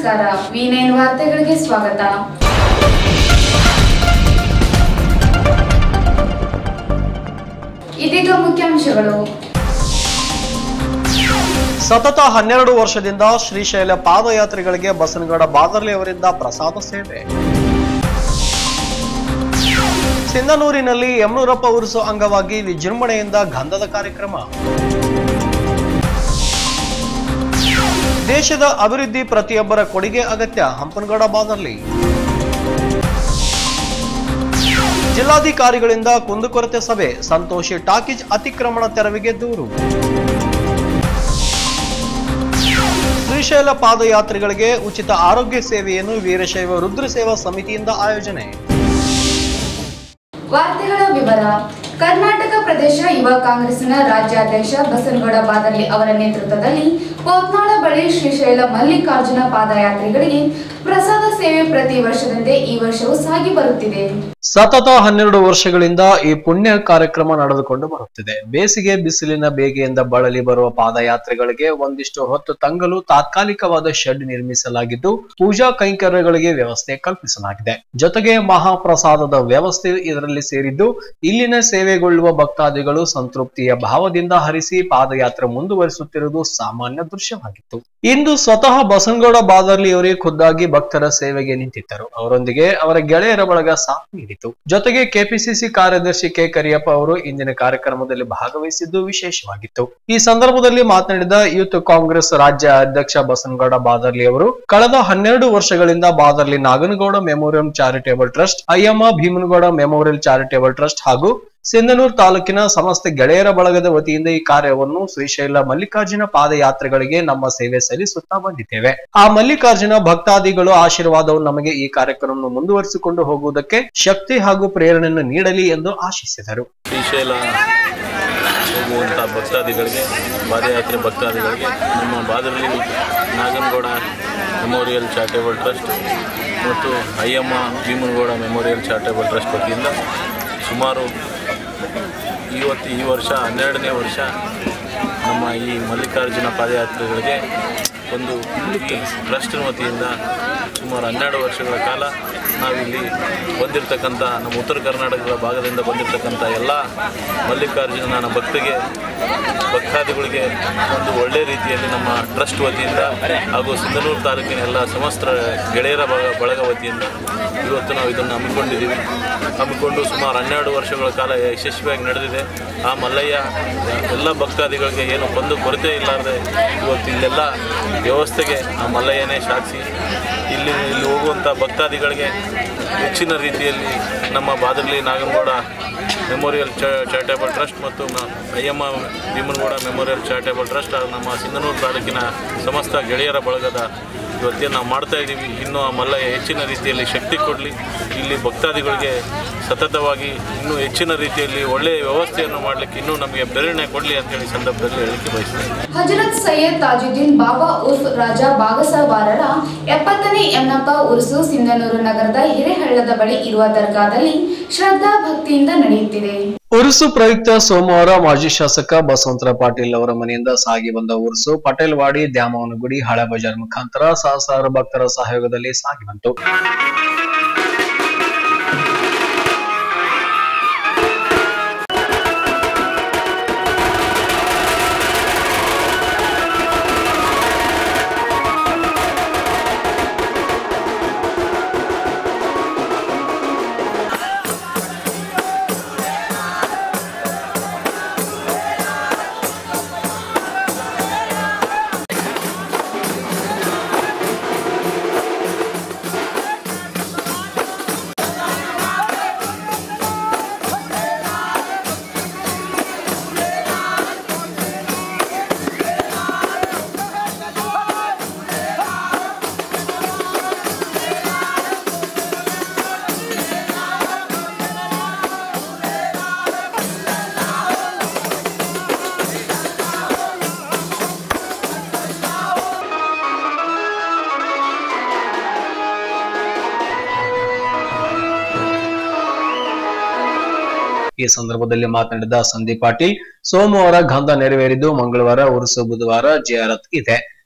ನಮಸ್ಕಾರ V nine ವಾರ್ತೆಗಳಿಗೆ ಸ್ವಾಗತ ಇದೀಗ ಮುಖ್ಯಾಂಶಗಳು ಸತತ ಹನ್ನೆರಡು ವರ್ಷದಿಂದ ಶ್ರೀಶೈಲ ಪಾದಯಾತ್ರಿಗಳಿಗೆ ಬಸನಗೌಡ ಬಾದರ್ಲಿ ಅವರಿಂದ ಪ್ರಸಾದ ಸೇವೆ ಸಿಂಧನೂರಿನಲ್ಲಿ ಯಮನೂರಪ್ಪ ಉರುಸು ಅಂಗವಾಗಿ ವಿಜೃಂಭಣೆಯಿಂದ ಗಂಧದ ಕಾರ್ಯಕ್ರಮ ದೇಶದ ಅಭಿವೃದ್ಧಿ ಪ್ರತಿಯೊಬ್ಬರ ಕೊಡುಗೆ ಅಗತ್ಯ ಹಂಪನಗೌಡ ಬಾದರ್ಲಿ ಜಿಲ್ಲಾಧಿಕಾರಿಗಳಿಂದ ಕುಂದುಕೊರತೆ ಸಭೆ ಸಂತೋಷಿ ಟಾಕೀಜ್ ಅತಿಕ್ರಮಣ ತೆರವಿಗೆ ದೂರು ಶ್ರೀಶೈಲ ಪಾದಯಾತ್ರಿಗಳಿಗೆ ಉಚಿತ ಆರೋಗ್ಯ ಸೇವೆಯನ್ನು ವೀರಶೈವ ರುದ್ರ ಸೇವಾ ಸಮಿತಿಯಿಂದ ಆಯೋಜನೆ ವಾರ್ತೆಗಳ ವಿವರ ಕರ್ನಾಟಕ ಪ್ರದೇಶ ಯುವ ಕಾಂಗ್ರೆಸ್ನ ರಾಜ್ಯಾಧ್ಯಕ್ಷ ಬಸನಗೌಡ ಬಾದರ್ಲಿ ಅವರ ನೇತೃತ್ವದಲ್ಲಿ ಪೋತ್ನಾಳ ಬಳಿ ಶ್ರೀಶೈಲ ಮಲ್ಲಿಕಾರ್ಜುನ ಪಾದಯಾತ್ರಿಗಳಿಗೆ ಪ್ರಸಾದ ಸೇವೆ ಪ್ರತಿ ವರ್ಷದಂತೆ ಈ ವರ್ಷವೂ ಸಾಗಿ ಬರುತ್ತಿದೆ ಸತತ ಹನ್ನೆರಡು ವರ್ಷಗಳಿಂದ ಈ ಪುಣ್ಯ ಕಾರ್ಯಕ್ರಮ ನಡೆದುಕೊಂಡು ಬರುತ್ತಿದೆ ಬೇಸಿಗೆ ಬಿಸಿಲಿನ ಬೇಗೆಯಿಂದ ಬಳಲಿ ಬರುವ ಪಾದಯಾತ್ರಿಗಳಿಗೆ ಒಂದಿಷ್ಟು ಹೊತ್ತು ತಂಗಲು ತಾತ್ಕಾಲಿಕವಾದ ಶೆಡ್ ನಿರ್ಮಿಸಲಾಗಿದ್ದು ಪೂಜಾ ಕೈಂಕರ್ಯಗಳಿಗೆ ವ್ಯವಸ್ಥೆ ಕಲ್ಪಿಸಲಾಗಿದೆ ಜೊತೆಗೆ ಮಹಾಪ್ರಸಾದದ ವ್ಯವಸ್ಥೆ ಇದರಲ್ಲಿ ಸೇರಿದ್ದು ಇಲ್ಲಿನ ಸೇವೆಗೊಳ್ಳುವ ಭಕ್ತಾದಿಗಳು ಸಂತೃಪ್ತಿಯ ಭಾವದಿಂದ ಹರಿಸಿ ಪಾದಯಾತ್ರೆ ಮುಂದುವರಿಸುತ್ತಿರುವುದು ಸಾಮಾನ್ಯ ದೃಶ್ಯವಾಗಿತ್ತು ಇಂದು ಸ್ವತಃ ಬಸನಗೌಡ ಬಾದರ್ಲಿ ಅವರೇ ಖುದ್ದಾಗಿ ಭಕ್ತರ ಸೇವೆಗೆ ನಿಂತಿದ್ದರು ಅವರೊಂದಿಗೆ ಅವರ ಗೆಳೆಯರ ಬಳಗ ಸಾಥ್ ನೀಡಿತು ಜೊತೆಗೆ ಕೆಪಿಸಿಸಿ ಕಾರ್ಯದರ್ಶಿ ಕೆ ಕರಿಯಪ್ಪ ಅವರು ಇಂದಿನ ಕಾರ್ಯಕ್ರಮದಲ್ಲಿ ಭಾಗವಹಿಸಿದ್ದು ವಿಶೇಷವಾಗಿತ್ತು ಈ ಸಂದರ್ಭದಲ್ಲಿ ಮಾತನಾಡಿದ ಯೂತ್ ಕಾಂಗ್ರೆಸ್ ರಾಜ್ಯ ಅಧ್ಯಕ್ಷ ಬಸನಗೌಡ ಬಾದರ್ಲಿ ಅವರು ಕಳೆದ ಹನ್ನೆರಡು ವರ್ಷಗಳಿಂದ Badarli Naganagowda memorial charitable trust Ayyamma Bhimanagowda memorial charitable trust ಹಾಗೂ ಸಿಂಧನೂರು ತಾಲೂಕಿನ ಸಮಸ್ತ ಗೆಳೆಯರ ಬಳಗದ ವತಿಯಿಂದ ಈ ಕಾರ್ಯವನ್ನು ಶ್ರೀಶೈಲ ಮಲ್ಲಿಕಾರ್ಜುನ ಪಾದಯಾತ್ರೆಗಳಿಗೆ ನಮ್ಮ ಸೇವೆ ಸಲ್ಲಿಸುತ್ತಾ ಬಂದಿದ್ದೇವೆ ಆ ಮಲ್ಲಿಕಾರ್ಜುನ ಭಕ್ತಾದಿಗಳು ಆಶೀರ್ವಾದವು ನಮಗೆ ಈ ಕಾರ್ಯಕ್ರಮವನ್ನು ಮುಂದುವರಿಸಿಕೊಂಡು ಹೋಗುವುದಕ್ಕೆ ಶಕ್ತಿ ಹಾಗೂ ಪ್ರೇರಣೆಯನ್ನು ನೀಡಲಿ ಎಂದು ಆಶಿಸಿದರು ಶ್ರೀಶೈಲ ಹೋಗುವಂಥ ಭಕ್ತಾದಿಗಳಿಗೆ ಪಾದಯಾತ್ರೆ ಭಕ್ತಾದಿಗಳಿಗೆ ನಮ್ಮ Badarli Naganagowda memorial charitable trust ಮತ್ತು Ayyamma Bhimanagowda memorial charitable trust ವತಿಯಿಂದ ಸುಮಾರು ಇವತ್ತು ಈ ವರ್ಷ ಹನ್ನೆರಡನೇ ವರ್ಷ ನಮ್ಮ ಈ ಮಲ್ಲಿಕಾರ್ಜುನ ಪಾದಯಾತ್ರೆಗಳಿಗೆ ಒಂದು ಟ್ರಸ್ಟಿನ ವತಿಯಿಂದ ಸುಮಾರು ಹನ್ನೆರಡು ವರ್ಷಗಳ ಕಾಲ ನಾವಿಲ್ಲಿ ಬಂದಿರತಕ್ಕಂಥ ನಮ್ಮ ಉತ್ತರ ಕರ್ನಾಟಕದ ಭಾಗದಿಂದ ಬಂದಿರತಕ್ಕಂಥ ಎಲ್ಲ ಮಲ್ಲಿಕಾರ್ಜುನನ ಭಕ್ತಿಗೆ ಭಕ್ತಾದಿಗಳಿಗೆ ಒಂದು ಒಳ್ಳೆಯ ರೀತಿಯಲ್ಲಿ ನಮ್ಮ ಟ್ರಸ್ಟ್ ವತಿಯಿಂದ ಹಾಗೂ ಸಿಂಧನೂರು ತಾಲೂಕಿನ ಎಲ್ಲ ಸಮಸ್ತ ಗೆಳೆಯರ ಬಳಗ ಬಳಗ ವತಿಯಿಂದ ಇವತ್ತು ನಾವು ಇದನ್ನು ಹಮ್ಮಿಕೊಂಡಿದ್ದೀವಿ ಹಮ್ಮಿಕೊಂಡು ಸುಮಾರು ಹನ್ನೆರಡು ವರ್ಷಗಳ ಕಾಲ ಯಶಸ್ವಿಯಾಗಿ ನಡೆದಿದೆ ಆ ಮಲ್ಲಯ್ಯ ಎಲ್ಲ ಭಕ್ತಾದಿಗಳಿಗೆ ಏನು ಬಂದು ಕೊರತೆ ಇಲ್ಲಾರದೆ ಇವತ್ತು ಇಲ್ಲೆಲ್ಲ ವ್ಯವಸ್ಥೆಗೆ ಆ ಮಲ್ಲಯ್ಯನೇ ಸಾಕ್ಷಿ ಇಲ್ಲಿ ಇಲ್ಲಿ ಹೋಗುವಂಥ ಭಕ್ತಾದಿಗಳಿಗೆ ಹೆಚ್ಚಿನ ರೀತಿಯಲ್ಲಿ ನಮ್ಮ Badarli Naganagowda memorial charitable trust ಮತ್ತು ಮ- Ayyamma Bhimanagowda memorial charitable trust ಹಾಗೂ ನಮ್ಮ ಸಿಂಧನೂರು ತಾಲೂಕಿನ ಸಮಸ್ತ ಗೆಳೆಯರ ಬಳಗದ ಇವತ್ತೇನು ನಾವು ಮಾಡ್ತಾ ಇದ್ದೀವಿ ಇನ್ನೂ ಆ ಮಲ್ಲಯ್ಯ ಹೆಚ್ಚಿನ ರೀತಿಯಲ್ಲಿ ಶಕ್ತಿ ಕೊಡಲಿ ಇಲ್ಲಿ ಭಕ್ತಾದಿಗಳಿಗೆ ಸತತವಾಗಿ ಇನ್ನೂ ಹೆಚ್ಚಿನ ರೀತಿಯಲ್ಲಿ ಒಳ್ಳೆಯ ವ್ಯವಸ್ಥೆಯನ್ನು ಮಾಡಲಿಕ್ಕೆ ಇನ್ನೂ ನಮಗೆ ಪ್ರೇರಣೆ ಕೊಡಲಿ ಅಂತೇಳಿ ಈ ಸಂದರ್ಭದಲ್ಲಿ ಹೇಳಿಕೆ ಬಯಸ್ತೇನೆ ಹಜರತ್ ಸೈಯದ್ ತಾಜುದ್ದೀನ್ ಬಾಬಾ ಉರ್ಫ್ ರಾಜ ಬಾಗಸವಾರರ ಎಪ್ಪತ್ತನೇ ಯನ್ನಪ್ಪ ಉರುಸು ಸಿಂಧನೂರು ನಗರದ ಹಿರೇಹಳ್ಳದ ಬಳಿ ಇರುವ ದರ್ಗಾದಲ್ಲಿ ಶ್ರದ್ಧಾ ಭಕ್ತಿಯಿಂದ ನಡೆಯುತ್ತಿದೆ ಉರುಸು ಪ್ರಯುಕ್ತ ಸೋಮವಾರ ಮಾಜಿ ಶಾಸಕ ಬಸವಂತರ ಪಾಟೀಲ್ ಅವರ ಮನೆಯಿಂದ ಸಾಗಿ ಬಂದ ಉರುಸು ಪಟೇಲ್ವಾಡಿ ದ್ಯಾಮವನಗುಡಿ ಹಳೆ ಬಜಾರ್ ಮುಖಾಂತರ ಸಹಸ್ರಾರು ಭಕ್ತರ ಸಹಯೋಗದಲ್ಲಿ ಸಾಗಿ ಬಂತು ಈ ಸಂದರ್ಭದಲ್ಲಿ ಮಾತನಾಡಿದ ಸಂದೀಪ್ ಪಾಟೀಲ್ ಸೋಮವಾರ ಗಂಧ ನೆರವೇರಿದ್ದು ಮಂಗಳವಾರ ಉರುಸು ಬುಧವಾರ ಜಿಯಾರತ್ ಇದೆ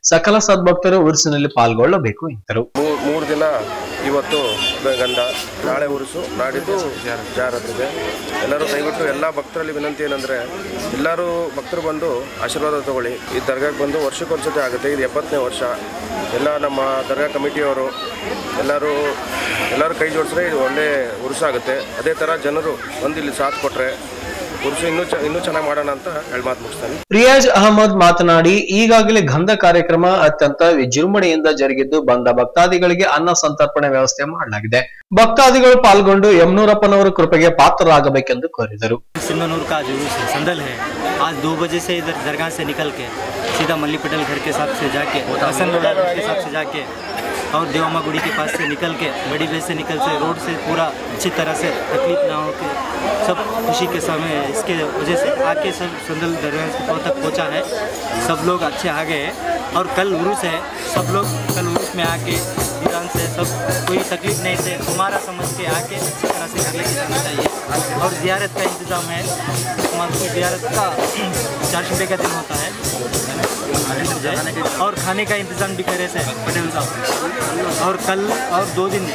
ಸಕಲ ಸದ್ಭಕ್ತರು ಉರುಸಿನಲ್ಲಿ ಪಾಲ್ಗೊಳ್ಳಬೇಕು ಎಂದರು ಮೂರು ಮೂರು ದಿನ ಇವತ್ತು ಗಂಧ ನಾಳೆ ಉರುಸು ನಾಡಿದ್ದು ಜಾರತ್ತಿದೆ ಎಲ್ಲರೂ ದಯವಿಟ್ಟು ಎಲ್ಲ ಭಕ್ತರಲ್ಲಿ ವಿನಂತಿ ಏನಂದರೆ ಎಲ್ಲರೂ ಭಕ್ತರು ಬಂದು ಆಶೀರ್ವಾದ ತಗೊಳ್ಳಿ ಈ ದರ್ಗಾಕ್ಕೆ ಬಂದು ವರ್ಷಕ್ಕೊಂದ್ಸತಿ ಆಗುತ್ತೆ ಇದು ಎಪ್ಪತ್ತನೇ ವರ್ಷ ಎಲ್ಲ ನಮ್ಮ ದರ್ಗಾ ಕಮಿಟಿಯವರು ಎಲ್ಲರೂ ಎಲ್ಲರೂ ಕೈ ಜೋಡಿಸಿದ್ರೆ ಇದು ಒಳ್ಳೆ ಉರುಸಾಗುತ್ತೆ ಅದೇ ಥರ ಜನರು ಬಂದು ಇಲ್ಲಿ ಸಾಥ್ ಕೊಟ್ಟರೆ ಉರುಸು ಇನ್ನೂ ಚ ಇನ್ನೂ ಚೆನ್ನಾಗಿ ಮಾಡೋಣ ಅಂತ ಹೇಳಿ ಮಾತು ಮುಗಿಸ್ತಾನೆ ರಿಯಾಜ್ ಅಹಮದ್ ಮಾತನಾಡಿ ಈಗಾಗಲೇ ಗಂಧ ಕಾರ್ಯಕ್ರಮ ಅತ್ಯಂತ ವಿಜೃಂಭಣೆಯಿಂದ ಜರುಗಿದ್ದು ಬಂದ ಭಕ್ತಾದಿಗಳಿಗೆ ಅನ್ನ ಸಂತರ್ಪಣೆ ವ್ಯವಸ್ಥೆ ಮಾಡಲಾಗಿದೆ ಭಕ್ತಾದಿಗಳು ಪಾಲ್ಗೊಂಡು ಯಮನೂರಪ್ಪನವರ ಕೃಪೆಗೆ ಪಾತ್ರರಾಗಬೇಕೆಂದು ಕೋರಿದರು सिंधनूर का जुलूस है संदल है आज दो बजे से इधर दरगाह से निकल के सीधा मल्ली पटेल घर के साथ से जाके हसन रोड के साथ से जाके और देवामा गुड़ी के पास से निकल के बड़ी बेस से निकल से रोड से पूरा अच्छी तरह से तकलीफ ना हो के सब खुशी के समय इसके वजह से आके सब संदल दरगाह तक पहुंचा है सब लोग अच्छे आ गए हैं और कल उर्स है सब लोग कल उर्स में आके ईरान से सब कोई तकलीफ नहीं से हमारा समझ के आके अच्छी तरह से घर लेके जाना चाहिए और जियारत का इंतज़ाम है हमारे को जियारत का चार रुपये का दिन होता है और खाने का इंतज़ाम भी करे से पटेल साहब और कल और दो दिन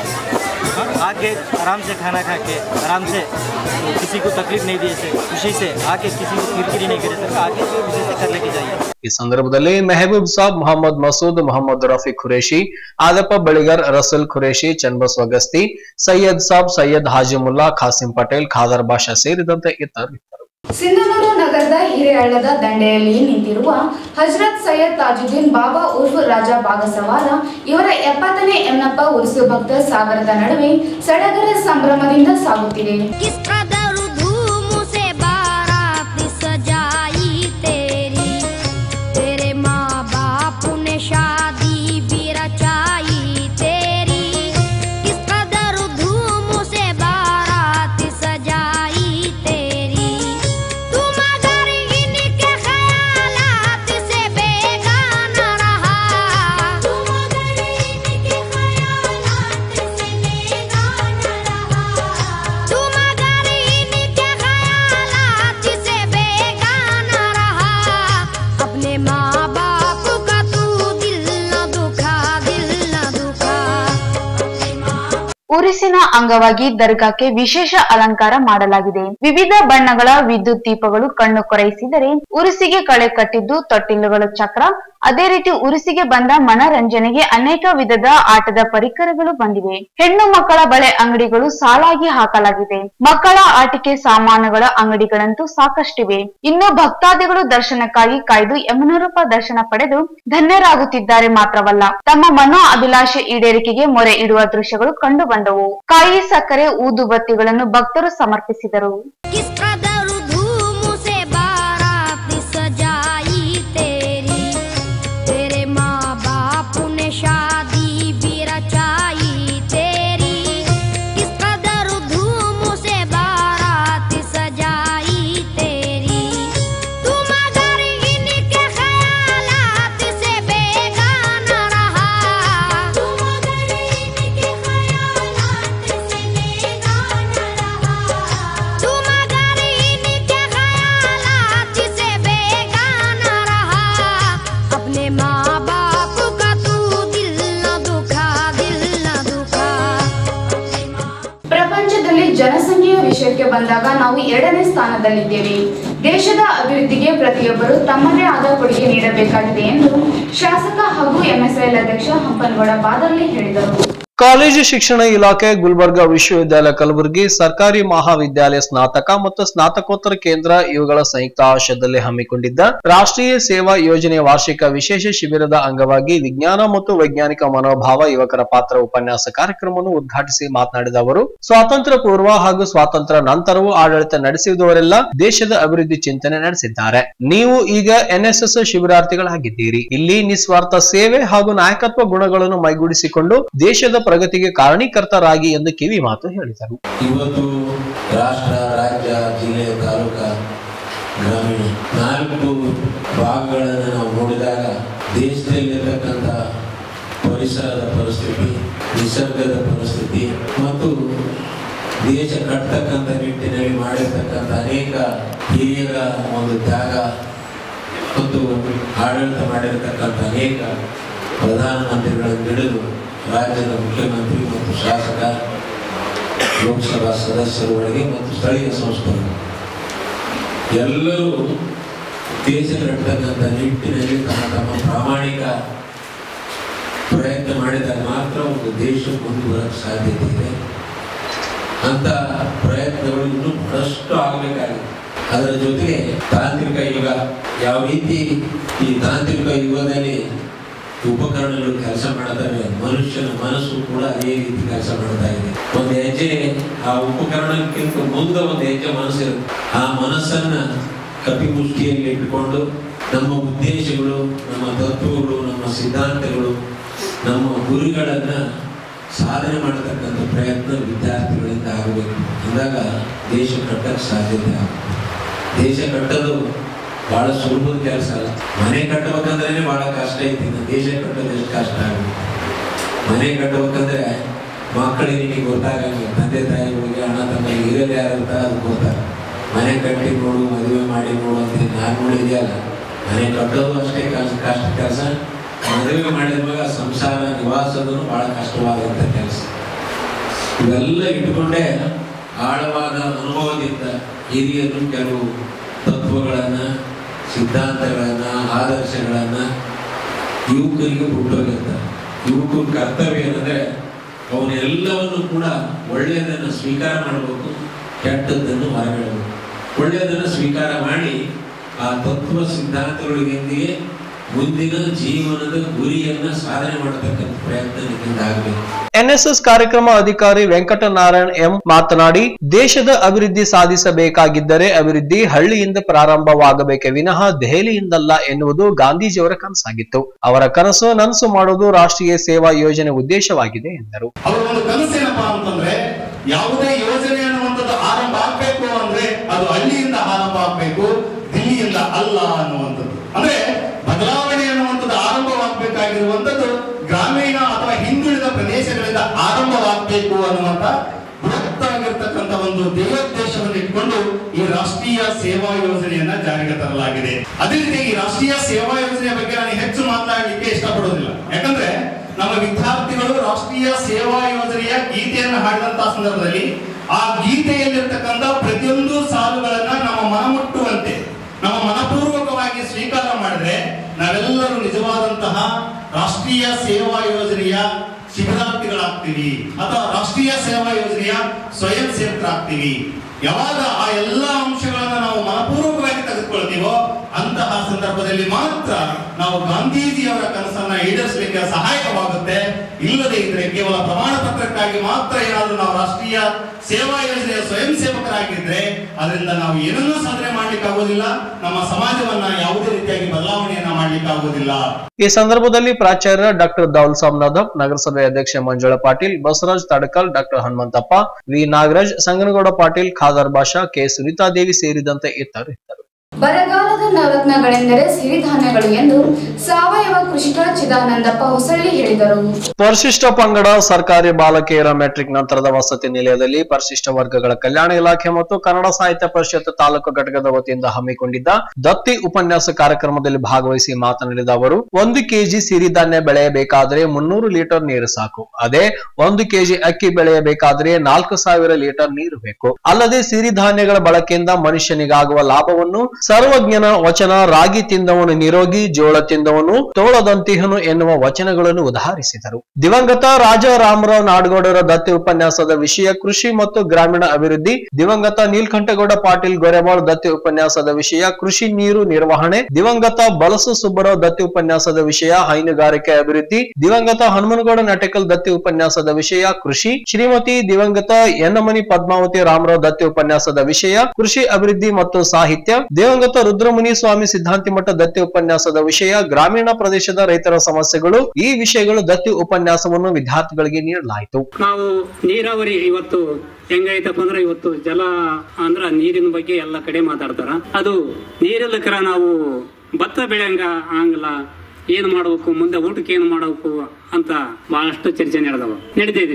आके आराम से खाना खा के आराम से किसी को तकलीफ नहीं दी से खुशी से आके किसी को किरकिरी नहीं करे सर आके जो खुशी से कर लेके जाइए ಈ ಸಂದರ್ಭದಲ್ಲಿ ಮೆಹಬೂಬ್ ಸಾಬ್ ಮೊಹಮ್ಮದ್ ಮಸೂದ್ ಮೊಹಮ್ಮದ್ ರಫಿ ಖುರೇಶಿ ಆದಪ್ಪ ಬಳಿಗರ್ ರಸೂಲ್ ಖುರೇಶಿ ಚನ್ನಬಸವ ಗಸ್ತಿ ಸೈಯದ್ ಸಾಬ್ ಸೈಯದ್ ಹಾಜಿಮುಲ್ಲಾ ಖಾಸಿಂ ಪಟೇಲ್ ಖಾದರ್ ಬಾಷಾ ಸೇರಿದಂತೆ ಇತರರು ಇದ್ದರು ಸಿಂಧನೂರು ನಗರದ ಹಿರೇಹಳ್ಳದ ದಂಡೆಯಲ್ಲಿ ನಿಂತಿರುವ ಹಜರತ್ ಸೈಯದ್ ತಾಜುದ್ದೀನ್ ಬಾಬಾ ಉರ್ಫ್ ರಾಜ ಬಾಗಸವಾರ ಇವರ ಎಪ್ಪತ್ತನೇ ಎನ್ನಪ್ಪ ಉರುಸು ಭಕ್ತ ಸಾಗರದ ನಡುವೆ ಸಡಗರ ಸಂಭ್ರಮದಿಂದ ಸಾಗುತ್ತಿದೆ किस कदर धूम से बारात सजाई तेरी तेरे माँ बाप ने शादी भी रचाई तेरी किस कदर धूम से बारात सजाई तेरी तू मगर इनके ख्यालात से बेगाना रहा तू मगर इनके ख्यालात से बेगाना रहा तू मगर इनके ख्यालात से बेगाना रहा अपने माँ बाप का तू दिल न दुखा दिल न दुखा अपने माँ ಉರುಸಿನ ಅಂಗವಾಗಿ ದರ್ಗಾಕ್ಕೆ ವಿಶೇಷ ಅಲಂಕಾರ ಮಾಡಲಾಗಿದೆ ವಿವಿಧ ಬಣ್ಣಗಳ ವಿದ್ಯುತ್ ದೀಪಗಳು ಕಣ್ಣು ಕೊರೈಸಿದರೆ ಉರುಸಿಗೆ ಕಳೆ ಕಟ್ಟಿದ್ದು ತೊಟ್ಟಿಲುಗಳ ಚಕ್ರ ಅದೇ ರೀತಿ ಉರುಸಿಗೆ ಬಂದ ಮನರಂಜನೆಗೆ ಅನೇಕ ವಿಧದ ಆಟದ ಪರಿಕರಗಳು ಬಂದಿವೆ ಹೆಣ್ಣು ಮಕ್ಕಳ ಬಳೆ ಅಂಗಡಿಗಳು ಸಾಲಾಗಿ ಹಾಕಲಾಗಿದೆ ಮಕ್ಕಳ ಆಟಿಕೆ ಸಾಮಾನುಗಳ ಅಂಗಡಿಗಳಂತೂ ಸಾಕಷ್ಟಿವೆ ಇನ್ನು ಭಕ್ತಾದಿಗಳು ದರ್ಶನಕ್ಕಾಗಿ ಕಾಯ್ದು ಯಮನೂರಪ್ಪ ದರ್ಶನ ಪಡೆದು ಧನ್ಯರಾಗುತ್ತಿದ್ದಾರೆ ಮಾತ್ರವಲ್ಲ ತಮ್ಮ ಮನೋ ಅಭಿಲಾಷೆ ಈಡೇರಿಕೆಗೆ ಮೊರೆ ಇಡುವ ದೃಶ್ಯಗಳು ಕಂಡು ಬಂದವು ಕಾಯಿ ಸಕ್ಕರೆ ಊದುಬತ್ತಿಗಳನ್ನು ಭಕ್ತರು ಸಮರ್ಪಿಸಿದರು किस कदर धूम से बारात सजाई तेरी तेरे माँ बाप ने शादी भी रचाई तेरी किस कदर धूम से बारात सजाई तेरी तू मगर इनके ख्यालात से बेगाना रहा तू मगर इनके ख्यालात से बेगाना रहा तू मगर इनके ख्यालात से बेगाना रहा अपने माँ बाप का तू दिल न दुखा दिल न दुखा अपने माँ ಪ್ರಪಂಚದಲ್ಲಿ ಜನಸಂಖ್ಯೆಯ ವಿಷಯಕ್ಕೆ ಬಂದಾಗ ನಾವು ಎರಡನೇ ಸ್ಥಾನದಲ್ಲಿದ್ದೇವೆ ದೇಶದ ಅಭಿವೃದ್ಧಿಗೆ ಪ್ರತಿಯೊಬ್ಬರು ತಮ್ಮದೇ ಆದ ಕೊಡುಗೆ ನೀಡಬೇಕಾಗಿದೆ ಎಂದು ಶಾಸಕ ಹಾಗೂ ಎಂಎಸ್ಐಎಲ್ ಅಧ್ಯಕ್ಷ ಹಂಪನಗೌಡ ಬಾದರ್ಲಿ ಹೇಳಿದರು ಕಾಲೇಜು ಶಿಕ್ಷಣ ಇಲಾಖೆ ಗುಲ್ಬರ್ಗಾ ವಿಶ್ವವಿದ್ಯಾಲಯ ಕಲಬುರಗಿ ಸರ್ಕಾರಿ ಮಹಾವಿದ್ಯಾಲಯ ಸ್ನಾತಕ ಮತ್ತು ಸ್ನಾತಕೋತ್ತರ ಕೇಂದ್ರ ಇವುಗಳ ಸಂಯುಕ್ತ ಆಶ್ರಯದಲ್ಲಿ ಹಮ್ಮಿಕೊಂಡಿದ್ದ ರಾಷ್ಟ್ರೀಯ ಸೇವಾ ಯೋಜನೆಯ ವಾರ್ಷಿಕ ವಿಶೇಷ ಶಿಬಿರದ ಅಂಗವಾಗಿ ವಿಜ್ಞಾನ ಮತ್ತು ವೈಜ್ಞಾನಿಕ ಮನೋಭಾವ ಯುವಕರ ಪಾತ್ರ ಉಪನ್ಯಾಸ ಕಾರ್ಯಕ್ರಮವನ್ನು ಉದ್ಘಾಟಿಸಿ ಮಾತನಾಡಿದ ಅವರು ಸ್ವಾತಂತ್ರ್ಯ ಪೂರ್ವ ಹಾಗೂ ಸ್ವಾತಂತ್ರ್ಯ ನಂತರವೂ ಆಡಳಿತ ನಡೆಸಿದವರೆಲ್ಲ ದೇಶದ ಅಭಿವೃದ್ಧಿ ಚಿಂತನೆ ನಡೆಸಿದ್ದಾರೆ ನೀವು ಈಗ ಎನ್ಎಸ್ಎಸ್ ಶಿಬಿರಾರ್ಥಿಗಳಾಗಿದ್ದೀರಿ ಇಲ್ಲಿ ನಿಸ್ವಾರ್ಥ ಸೇವೆ ಹಾಗೂ ನಾಯಕತ್ವ ಗುಣಗಳನ್ನು ಮೈಗೂಡಿಸಿಕೊಂಡು ದೇಶದ ಪ್ರಗತಿಗೆ ಕಾರಣೀಕರ್ತರಾಗಿ ಎಂದು ಕಿವಿ ಮಾತು ಹೇಳಿದರು ಇವತ್ತು ರಾಷ್ಟ್ರ ರಾಜ್ಯ ಜಿಲ್ಲೆ ತಾಲೂಕ ಗ್ರಾಮೀಣ ನಾಲ್ಕು ಭಾಗಗಳನ್ನು ನಾವು ನೋಡಿದಾಗ ದೇಶದಲ್ಲಿರ್ತಕ್ಕಂಥ ಪರಿಸರದ ಪರಿಸ್ಥಿತಿ ನಿಸರ್ಗದ ಪರಿಸ್ಥಿತಿ ಮತ್ತು ದೇಶ ಕಟ್ತಕ್ಕಂಥ ನಿಟ್ಟಿನಲ್ಲಿ ಮಾಡಿರ್ತಕ್ಕಂಥ ಅನೇಕ ಹಿರಿಯರ ಒಂದು ತ್ಯಾಗ ಮತ್ತು ಆಡಳಿತ ಮಾಡಿರತಕ್ಕಂಥ ಅನೇಕ ಪ್ರಧಾನಮಂತ್ರಿಗಳನ್ನು ಹಿಡಿದು ರಾಜ್ಯದ ಮುಖ್ಯಮಂತ್ರಿ ಮತ್ತು ಶಾಸಕ ಲೋಕಸಭಾ ಸದಸ್ಯರುಗಳಿಗೆ ಮತ್ತು ಸ್ಥಳೀಯ ಸಂಸ್ಥೆಗಳು ಎಲ್ಲರೂ ದೇಶ ಕಟ್ಟತಕ್ಕಂಥ ನಿಟ್ಟಿನಲ್ಲಿ ತಮ್ಮ ತಮ್ಮ ಪ್ರಾಮಾಣಿಕ ಪ್ರಯತ್ನ ಮಾಡಿದಾಗ ಮಾತ್ರ ಒಂದು ದೇಶ ಮುಂದುವರಕ್ಕೆ ಸಾಧ್ಯತೆ ಇದೆ ಅಂತ ಪ್ರಯತ್ನಗಳು ಇನ್ನೂ ಬಹಳಷ್ಟು ಆಗಬೇಕಾಗಿದೆ ಅದರ ಜೊತೆಗೆ ತಾಂತ್ರಿಕ ಯುಗ ಯಾವ ರೀತಿ ಈ ತಾಂತ್ರಿಕ ಯುಗದಲ್ಲಿ ಉಪಕರಣಗಳು ಕೆಲಸ ಮಾಡ್ತವೆ ಮನುಷ್ಯನ ಮನಸ್ಸು ಕೂಡ ಅದೇ ರೀತಿ ಕೆಲಸ ಮಾಡ್ತಾ ಇದೆ ಒಂದು ಹೆಜ್ಜೆ ಆ ಉಪಕರಣಕ್ಕಿಂತ ಮುಂದೆ ಒಂದು ಹೆಜ್ಜೆ ಮನಸ್ಸಿರುತ್ತೆ ಆ ಮನಸ್ಸನ್ನ ಕಪಿಮುಷ್ಟಿಯಲ್ಲಿ ಇಟ್ಟುಕೊಂಡು ನಮ್ಮ ಉದ್ದೇಶಗಳು ನಮ್ಮ ತತ್ವಗಳು ನಮ್ಮ ಸಿದ್ಧಾಂತಗಳು ನಮ್ಮ ಗುರಿಗಳನ್ನ ಸಾಧನೆ ಮಾಡತಕ್ಕಂಥ ಪ್ರಯತ್ನ ವಿದ್ಯಾರ್ಥಿಗಳಿಂದ ಆಗಬೇಕು ಅಂದಾಗ ದೇಶ ಕಟ್ಟಕ್ಕೆ ಸಾಧ್ಯತೆ ಆಗುತ್ತೆ ದೇಶ ಕಟ್ಟೋದು ಬಹಳ ಸುಲಭದ ಕೆಲಸ ಅಲ್ಲ ಮನೆ ಕಟ್ಟಬೇಕಂದ್ರೆ ಬಹಳ ಕಷ್ಟ ಐತಿ ಇನ್ನು ದೇಶ ಕಟ್ಟೋದು ಎಷ್ಟು ಕಷ್ಟ ಆಗುತ್ತೆ ಮನೆ ಕಟ್ಟಬೇಕಂದ್ರೆ ಮಕ್ಕಳಿಗೆ ನಿಮಗೆ ಗೊತ್ತಾಗಂಗಿಲ್ಲ ತಂದೆ ತಾಯಿಗಳಿಗೆ ಅಣ್ಣ ತಮ್ಮರಿಗೆ ಹಿರಿಯರು ಯಾರು ಇರ್ತಾರೆ ಅದು ಗೊತ್ತಾಗ ಮನೆ ಕಟ್ಟಿ ನೋಡು ಮದುವೆ ಮಾಡಿ ನೋಡು ಅಂತ ನಾನು ನೋಡಿದೆಯಲ್ಲ ಮನೆ ಕಟ್ಟೋದು ಅಷ್ಟೇ ಕೆಲಸ ಕಷ್ಟ ಕೆಲಸ ಮದುವೆ ಮಾಡಿದಾಗ ಸಂಸಾರ ನಿವಾಸದೂ ಬಹಳ ಕಷ್ಟವಾದಂಥ ಕೆಲಸ ಇವೆಲ್ಲ ಇಟ್ಟುಕೊಂಡೇ ಆಳವಾದ ಅನುಭವದಿಂದ ಹಿರಿಯರು ಕೆಲವು ತತ್ವಗಳನ್ನು ಸಿದ್ಧಾಂತಗಳನ್ನು ಆದರ್ಶಗಳನ್ನು ಯುವಕರಿಗೆ ಹುಟ್ಟೋಗಿರ್ತಾರೆ ಯುವಕರ ಕರ್ತವ್ಯ ಏನಂದ್ರೆ ಅವನ್ನೆಲ್ಲವನ್ನು ಕೂಡ ಒಳ್ಳೆಯದನ್ನು ಸ್ವೀಕಾರ ಮಾಡಬೇಕು ಕೆಟ್ಟದ್ದನ್ನು ಹೊರಗಿಡಬೇಕು ಒಳ್ಳೆಯದನ್ನು ಸ್ವೀಕಾರ ಮಾಡಿ ಆ ತತ್ವ ಸಿದ್ಧಾಂತಗಳಿಗೆಂದಿಗೆ ಮುಂದಿನ ಜೀವನದ ಗುರಿಯನ್ನ ಸಾಧನೆ ಮಾಡತಕ್ಕಂಥ ಪ್ರಯತ್ನ ನಿಮ್ಮಿಂದ ಆಗಬೇಕು ಎನ್ಎಸ್ಎಸ್ ಕಾರ್ಯಕ್ರಮ ಅಧಿಕಾರಿ ವೆಂಕಟನಾರಾಯಣ್ ಎಂ ಮಾತನಾಡಿ ದೇಶದ ಅಭಿವೃದ್ಧಿ ಸಾಧಿಸಬೇಕಾಗಿದ್ದರೆ ಅಭಿವೃದ್ಧಿ ಹಳ್ಳಿಯಿಂದ ಪ್ರಾರಂಭವಾಗಬೇಕೆ ವಿನಃ ದೆಹಲಿಯಿಂದಲ್ಲ ಎನ್ನುವುದು ಗಾಂಧೀಜಿಯವರ ಕನಸಾಗಿತ್ತು ಅವರ ಕನಸು ನನಸು ಮಾಡುವುದು ರಾಷ್ಟ್ರೀಯ ಸೇವಾ ಯೋಜನೆ ಉದ್ದೇಶವಾಗಿದೆ ಎಂದರು ಅವರ ಒಂದು ಕನಸೇನಪ್ಪಾ ಅಂತಂದ್ರೆ ಯಾವುದೇ ಯೋಜನೆ ಅನ್ನುವಂಥದ್ದು ಆರಂಭ ಆಗ್ಬೇಕು ಅಂದ್ರೆ ಅದು ಹಳ್ಳಿಯಿಂದ ಆರಂಭ ಆಗ್ಬೇಕು ದಿಲ್ಲಿಯಿಂದ ಅಲ್ಲ ಅನ್ನುವಂಥದ್ದು ಅಂದ್ರೆ ಬದಲಾವಣೆ ಅನ್ನುವಂಥದ್ದು ಆರಂಭವಾಗಬೇಕಾಗಿರುವಂಥದ್ದು ಗ್ರಾಮೀಣ ಅಥವಾ ಹಿಂದುಳಿದ ಪ್ರದೇಶಗಳಿಂದ ಆರಂಭವಾಗಬೇಕು ಅನ್ನುವಂತ ಬೃಹತ್ತಾಗಿರ್ತಕ್ಕಂಥ ಒಂದು ದೇವೋದ್ದೇಶವನ್ನು ಇಟ್ಕೊಂಡು ಈ ರಾಷ್ಟ್ರೀಯ ಸೇವಾ ಯೋಜನೆಯನ್ನ ಜಾರಿಗೆ ತರಲಾಗಿದೆ ಅದೇ ರೀತಿ ಈ ರಾಷ್ಟ್ರೀಯ ಸೇವಾ ಯೋಜನೆಯ ಬಗ್ಗೆ ನಾನು ಹೆಚ್ಚು ಮಾತನಾಡಲಿಕ್ಕೆ ಇಷ್ಟಪಡೋದಿಲ್ಲ ಯಾಕಂದ್ರೆ ನಮ್ಮ ವಿದ್ಯಾರ್ಥಿಗಳು ರಾಷ್ಟ್ರೀಯ ಸೇವಾ ಯೋಜನೆಯ ಗೀತೆಯನ್ನು ಹಾಡಿದಂತಹ ಸಂದರ್ಭದಲ್ಲಿ ಆ ಗೀತೆಯಲ್ಲಿರ್ತಕ್ಕಂಥ ಪ್ರತಿಯೊಂದು ಸಾಲುಗಳನ್ನ ನಮ್ಮ ಮನಮುಟ್ಟುವಂತೆ ನಮ್ಮ ಮನಪೂರ್ವಕವಾಗಿ ಸ್ವೀಕಾರ ಮಾಡಿದ್ರೆ ನಾವೆಲ್ಲರೂ ನಿಜವಾದಂತಹ ರಾಷ್ಟ್ರೀಯ ಸೇವಾ ಯೋಜನೆಯ ಶಿಬಿರಾರ್ಥಿಗಳಾಗ್ತೀವಿ ಅಥವಾ ರಾಷ್ಟ್ರೀಯ ಸೇವಾ ಯೋಜನೆಯ ಸ್ವಯಂ ಸೇವಕರಾಗ್ತೀವಿ ಯಾವಾಗ ಆ ಎಲ್ಲ ಅಂಶಗಳನ್ನ ನಾವು ಮನಪೂರ್ವಕವಾಗಿ ತೆಗೆದುಕೊಳ್ತೀವೋ ಅಂತಹ ಸಂದರ್ಭದಲ್ಲಿ ಮಾತ್ರ ನಾವು ಗಾಂಧೀಜಿಯವರ ಕನಸನ್ನ ಈಡೇರಿಸಲಿಕ್ಕೆ ಸಹಾಯಕವಾಗುತ್ತೆ ಇಲ್ಲದೆ ಇದ್ರೆ ಕೇವಲ ಪ್ರಮಾಣ ಪತ್ರಕ್ಕಾಗಿ ಮಾತ್ರ ಏನಾದರೂ ನಾವು ರಾಷ್ಟ್ರೀಯ ಸೇವಾ ಯೋಜನೆಯ ಸ್ವಯಂ ಸೇವಕರಾಗಿದ್ರೆ ಅದರಿಂದ ನಾವು ಏನನ್ನೂ ಸಾಧನೆ ಮಾಡ್ಲಿಕ್ಕೆ ಆಗೋದಿಲ್ಲ ನಮ್ಮ ಸಮಾಜವನ್ನ ಯಾವುದೇ ರೀತಿಯಾಗಿ ಬದಲಾವಣೆಯನ್ನ ಮಾಡ್ಲಿಕ್ಕೆ ಆಗೋದಿಲ್ಲ ಈ ಸಂದರ್ಭದಲ್ಲಿ ಪ್ರಾಚಾರ್ಯ ಡಾಕ್ಟರ್ ದಾವಲ್ ಸಾಮ್ನಾಥಪ್ ನಗರಸಭೆ ಅಧ್ಯಕ್ಷ Manjula Patil Basavaraj Tadakal doctor Hanumanthappa V Nagaraj Sanganagowda Patil Khadar Basha K Sunitadevi ಸೇರಿದಂತೆ ಇತರರು ಇದ್ದರು ಬರಗಾಲದ ನವರತ್ನಗಳೆಂದರೆ ಸಿರಿಧಾನ್ಯಗಳು ಎಂದು ಸಾವಯವ ಕೃಷಿಕ ಚಿದಾನಂದಪ್ಪ ಹೊಸಳ್ಳಿ ಹೇಳಿದರು ಪರಿಶಿಷ್ಟ ಪಂಗಡ ಸರ್ಕಾರಿ ಬಾಲಕಿಯರ ಮೆಟ್ರಿಕ್ ನಂತರದ ವಸತಿ ನಿಲಯದಲ್ಲಿ ಪರಿಶಿಷ್ಟ ವರ್ಗಗಳ ಕಲ್ಯಾಣ ಇಲಾಖೆ ಮತ್ತು ಕನ್ನಡ ಸಾಹಿತ್ಯ ಪರಿಷತ್ ತಾಲೂಕು ಘಟಕದ ವತಿಯಿಂದ ಹಮ್ಮಿಕೊಂಡಿದ್ದ ದತ್ತಿ ಉಪನ್ಯಾಸ ಕಾರ್ಯಕ್ರಮದಲ್ಲಿ ಭಾಗವಹಿಸಿ ಮಾತನಾಡಿದ ಅವರು ಒಂದು ಕೆಜಿ ಸಿರಿಧಾನ್ಯ ಬೆಳೆಯಬೇಕಾದರೆ ಮುನ್ನೂರು ಲೀಟರ್ ನೀರು ಸಾಕು ಅದೇ ಒಂದು ಕೆಜಿ ಅಕ್ಕಿ ಬೆಳೆಯಬೇಕಾದರೆ ನಾಲ್ಕು ಸಾವಿರ ಲೀಟರ್ ನೀರು ಬೇಕು ಅಲ್ಲದೆ ಸಿರಿಧಾನ್ಯಗಳ ಬಳಕೆಯಿಂದ ಮನುಷ್ಯನಿಗಾಗುವ ಲಾಭವನ್ನು ಸರ್ವಜ್ಞನ ವಚನ ರಾಗಿ ತಿಂದವನು ನಿರೋಗಿ ಜೋಳ ತಿಂದವನು ತೋಳದಂತಿಹನು ಎನ್ನುವ ವಚನಗಳನ್ನು ಉದಾಹರಿಸಿದರು ದಿವಂಗತ ರಾಜ ರಾಮರಾವ್ ನಾಡಗೌಡರ ದತ್ತಿ ಉಪನ್ಯಾಸದ ವಿಷಯ ಕೃಷಿ ಮತ್ತು ಗ್ರಾಮೀಣ ಅಭಿವೃದ್ಧಿ ದಿವಂಗತ ನೀಲ್ಕಂಠಗೌಡ ಪಾಟೀಲ್ ಗೊರೆಮಾಳ್ ದತ್ತಿ ಉಪನ್ಯಾಸದ ವಿಷಯ ಕೃಷಿ ನೀರು ನಿರ್ವಹಣೆ ದಿವಂಗತ ಬಲಸು ಸುಬ್ಬರಾವ್ ದತ್ತಿ ಉಪನ್ಯಾಸದ ವಿಷಯ ಹೈನುಗಾರಿಕೆ ಅಭಿವೃದ್ಧಿ ದಿವಂಗತ ಹನುಮನಗೌಡ ನಟಕಲ್ ದತ್ತಿ ಉಪನ್ಯಾಸದ ವಿಷಯ ಕೃಷಿ ಶ್ರೀಮತಿ ದಿವಂಗತ ಯನ್ನಮನಿ ಪದ್ಮಾವತಿ ರಾಮರಾವ್ ದತ್ತಿ ಉಪನ್ಯಾಸದ ವಿಷಯ ಕೃಷಿ ಅಭಿವೃದ್ಧಿ ಮತ್ತು ಸಾಹಿತ್ಯ ದಿವಂಗತ ರುದ್ರಮುನಿ ಸ್ವಾಮಿ ಸಿದ್ಧಾಂತಿ ಮಠ ದತ್ತಿ ಉಪನ್ಯಾಸದ ವಿಷಯ ಗ್ರಾಮೀಣ ಪ್ರದೇಶದ ರೈತರ ಸಮಸ್ಯೆಗಳು ಈ ವಿಷಯಗಳು ದತ್ತಿ ಉಪನ್ಯಾಸವನ್ನು ವಿದ್ಯಾರ್ಥಿಗಳಿಗೆ ನೀಡಲಾಯಿತು ನಾವು ನೀರಾವರಿ ಇವತ್ತು ಹೆಂಗೈತಪ್ಪ ಅಂದ್ರೆ ಇವತ್ತು ಜಲ ಅಂದ್ರ ನೀರಿನ ಬಗ್ಗೆ ಎಲ್ಲ ಕಡೆ ಮಾತಾಡ್ತಾರ ಅದು ನೀರಿಲ್ಲಕರ ನಾವು ಭತ್ತ ಬೆಳೆಯಂಗ ಆಗಲ್ಲ ಏನ್ ಮಾಡ್ಬೇಕು ಮುಂದೆ ಊಟಕ್ಕೆ ಏನ್ ಮಾಡ್ಬೇಕು ಅಂತ ಬಹಳಷ್ಟು ಚರ್ಚೆ ನಡೆದವ ನಡೀತಿದ್ರಿ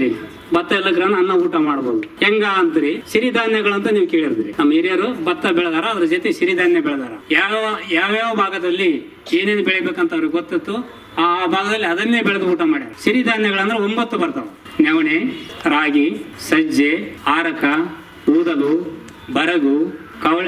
ಭತ್ತ ಇಲ್ಲಕ್ರನ್ನ ಅನ್ನ ಊಟ ಮಾಡ್ಬೋದು ಹೆಂಗ ಅಂತೀರಿ ಸಿರಿಧಾನ್ಯಗಳಂತ ನೀವು ಕೇಳಿರ್ತೀರಿ ನಮ್ಮ ಹಿರಿಯರು ಭತ್ತ ಬೆಳೆದಾರ ಅದ್ರ ಜೊತೆ ಸಿರಿಧಾನ್ಯ ಬೆಳೆದಾರ ಯಾವ ಯಾವ್ಯಾವ ಭಾಗದಲ್ಲಿ ಏನೇನು ಬೆಳಿಬೇಕಂತ ಅವ್ರಿಗೆ ಗೊತ್ತಿತ್ತು ಆ ಭಾಗದಲ್ಲಿ ಅದನ್ನೇ ಬೆಳೆದು ಊಟ ಮಾಡ್ಯಾರ ಸಿರಿಧಾನ್ಯಗಳಂದ್ರೆ ಒಂಬತ್ತು ಬರ್ತಾವ ನವಣೆ ರಾಗಿ ಸಜ್ಜೆ ಆರಕ ಊದಲು ಬರಗು ಕವಳೆ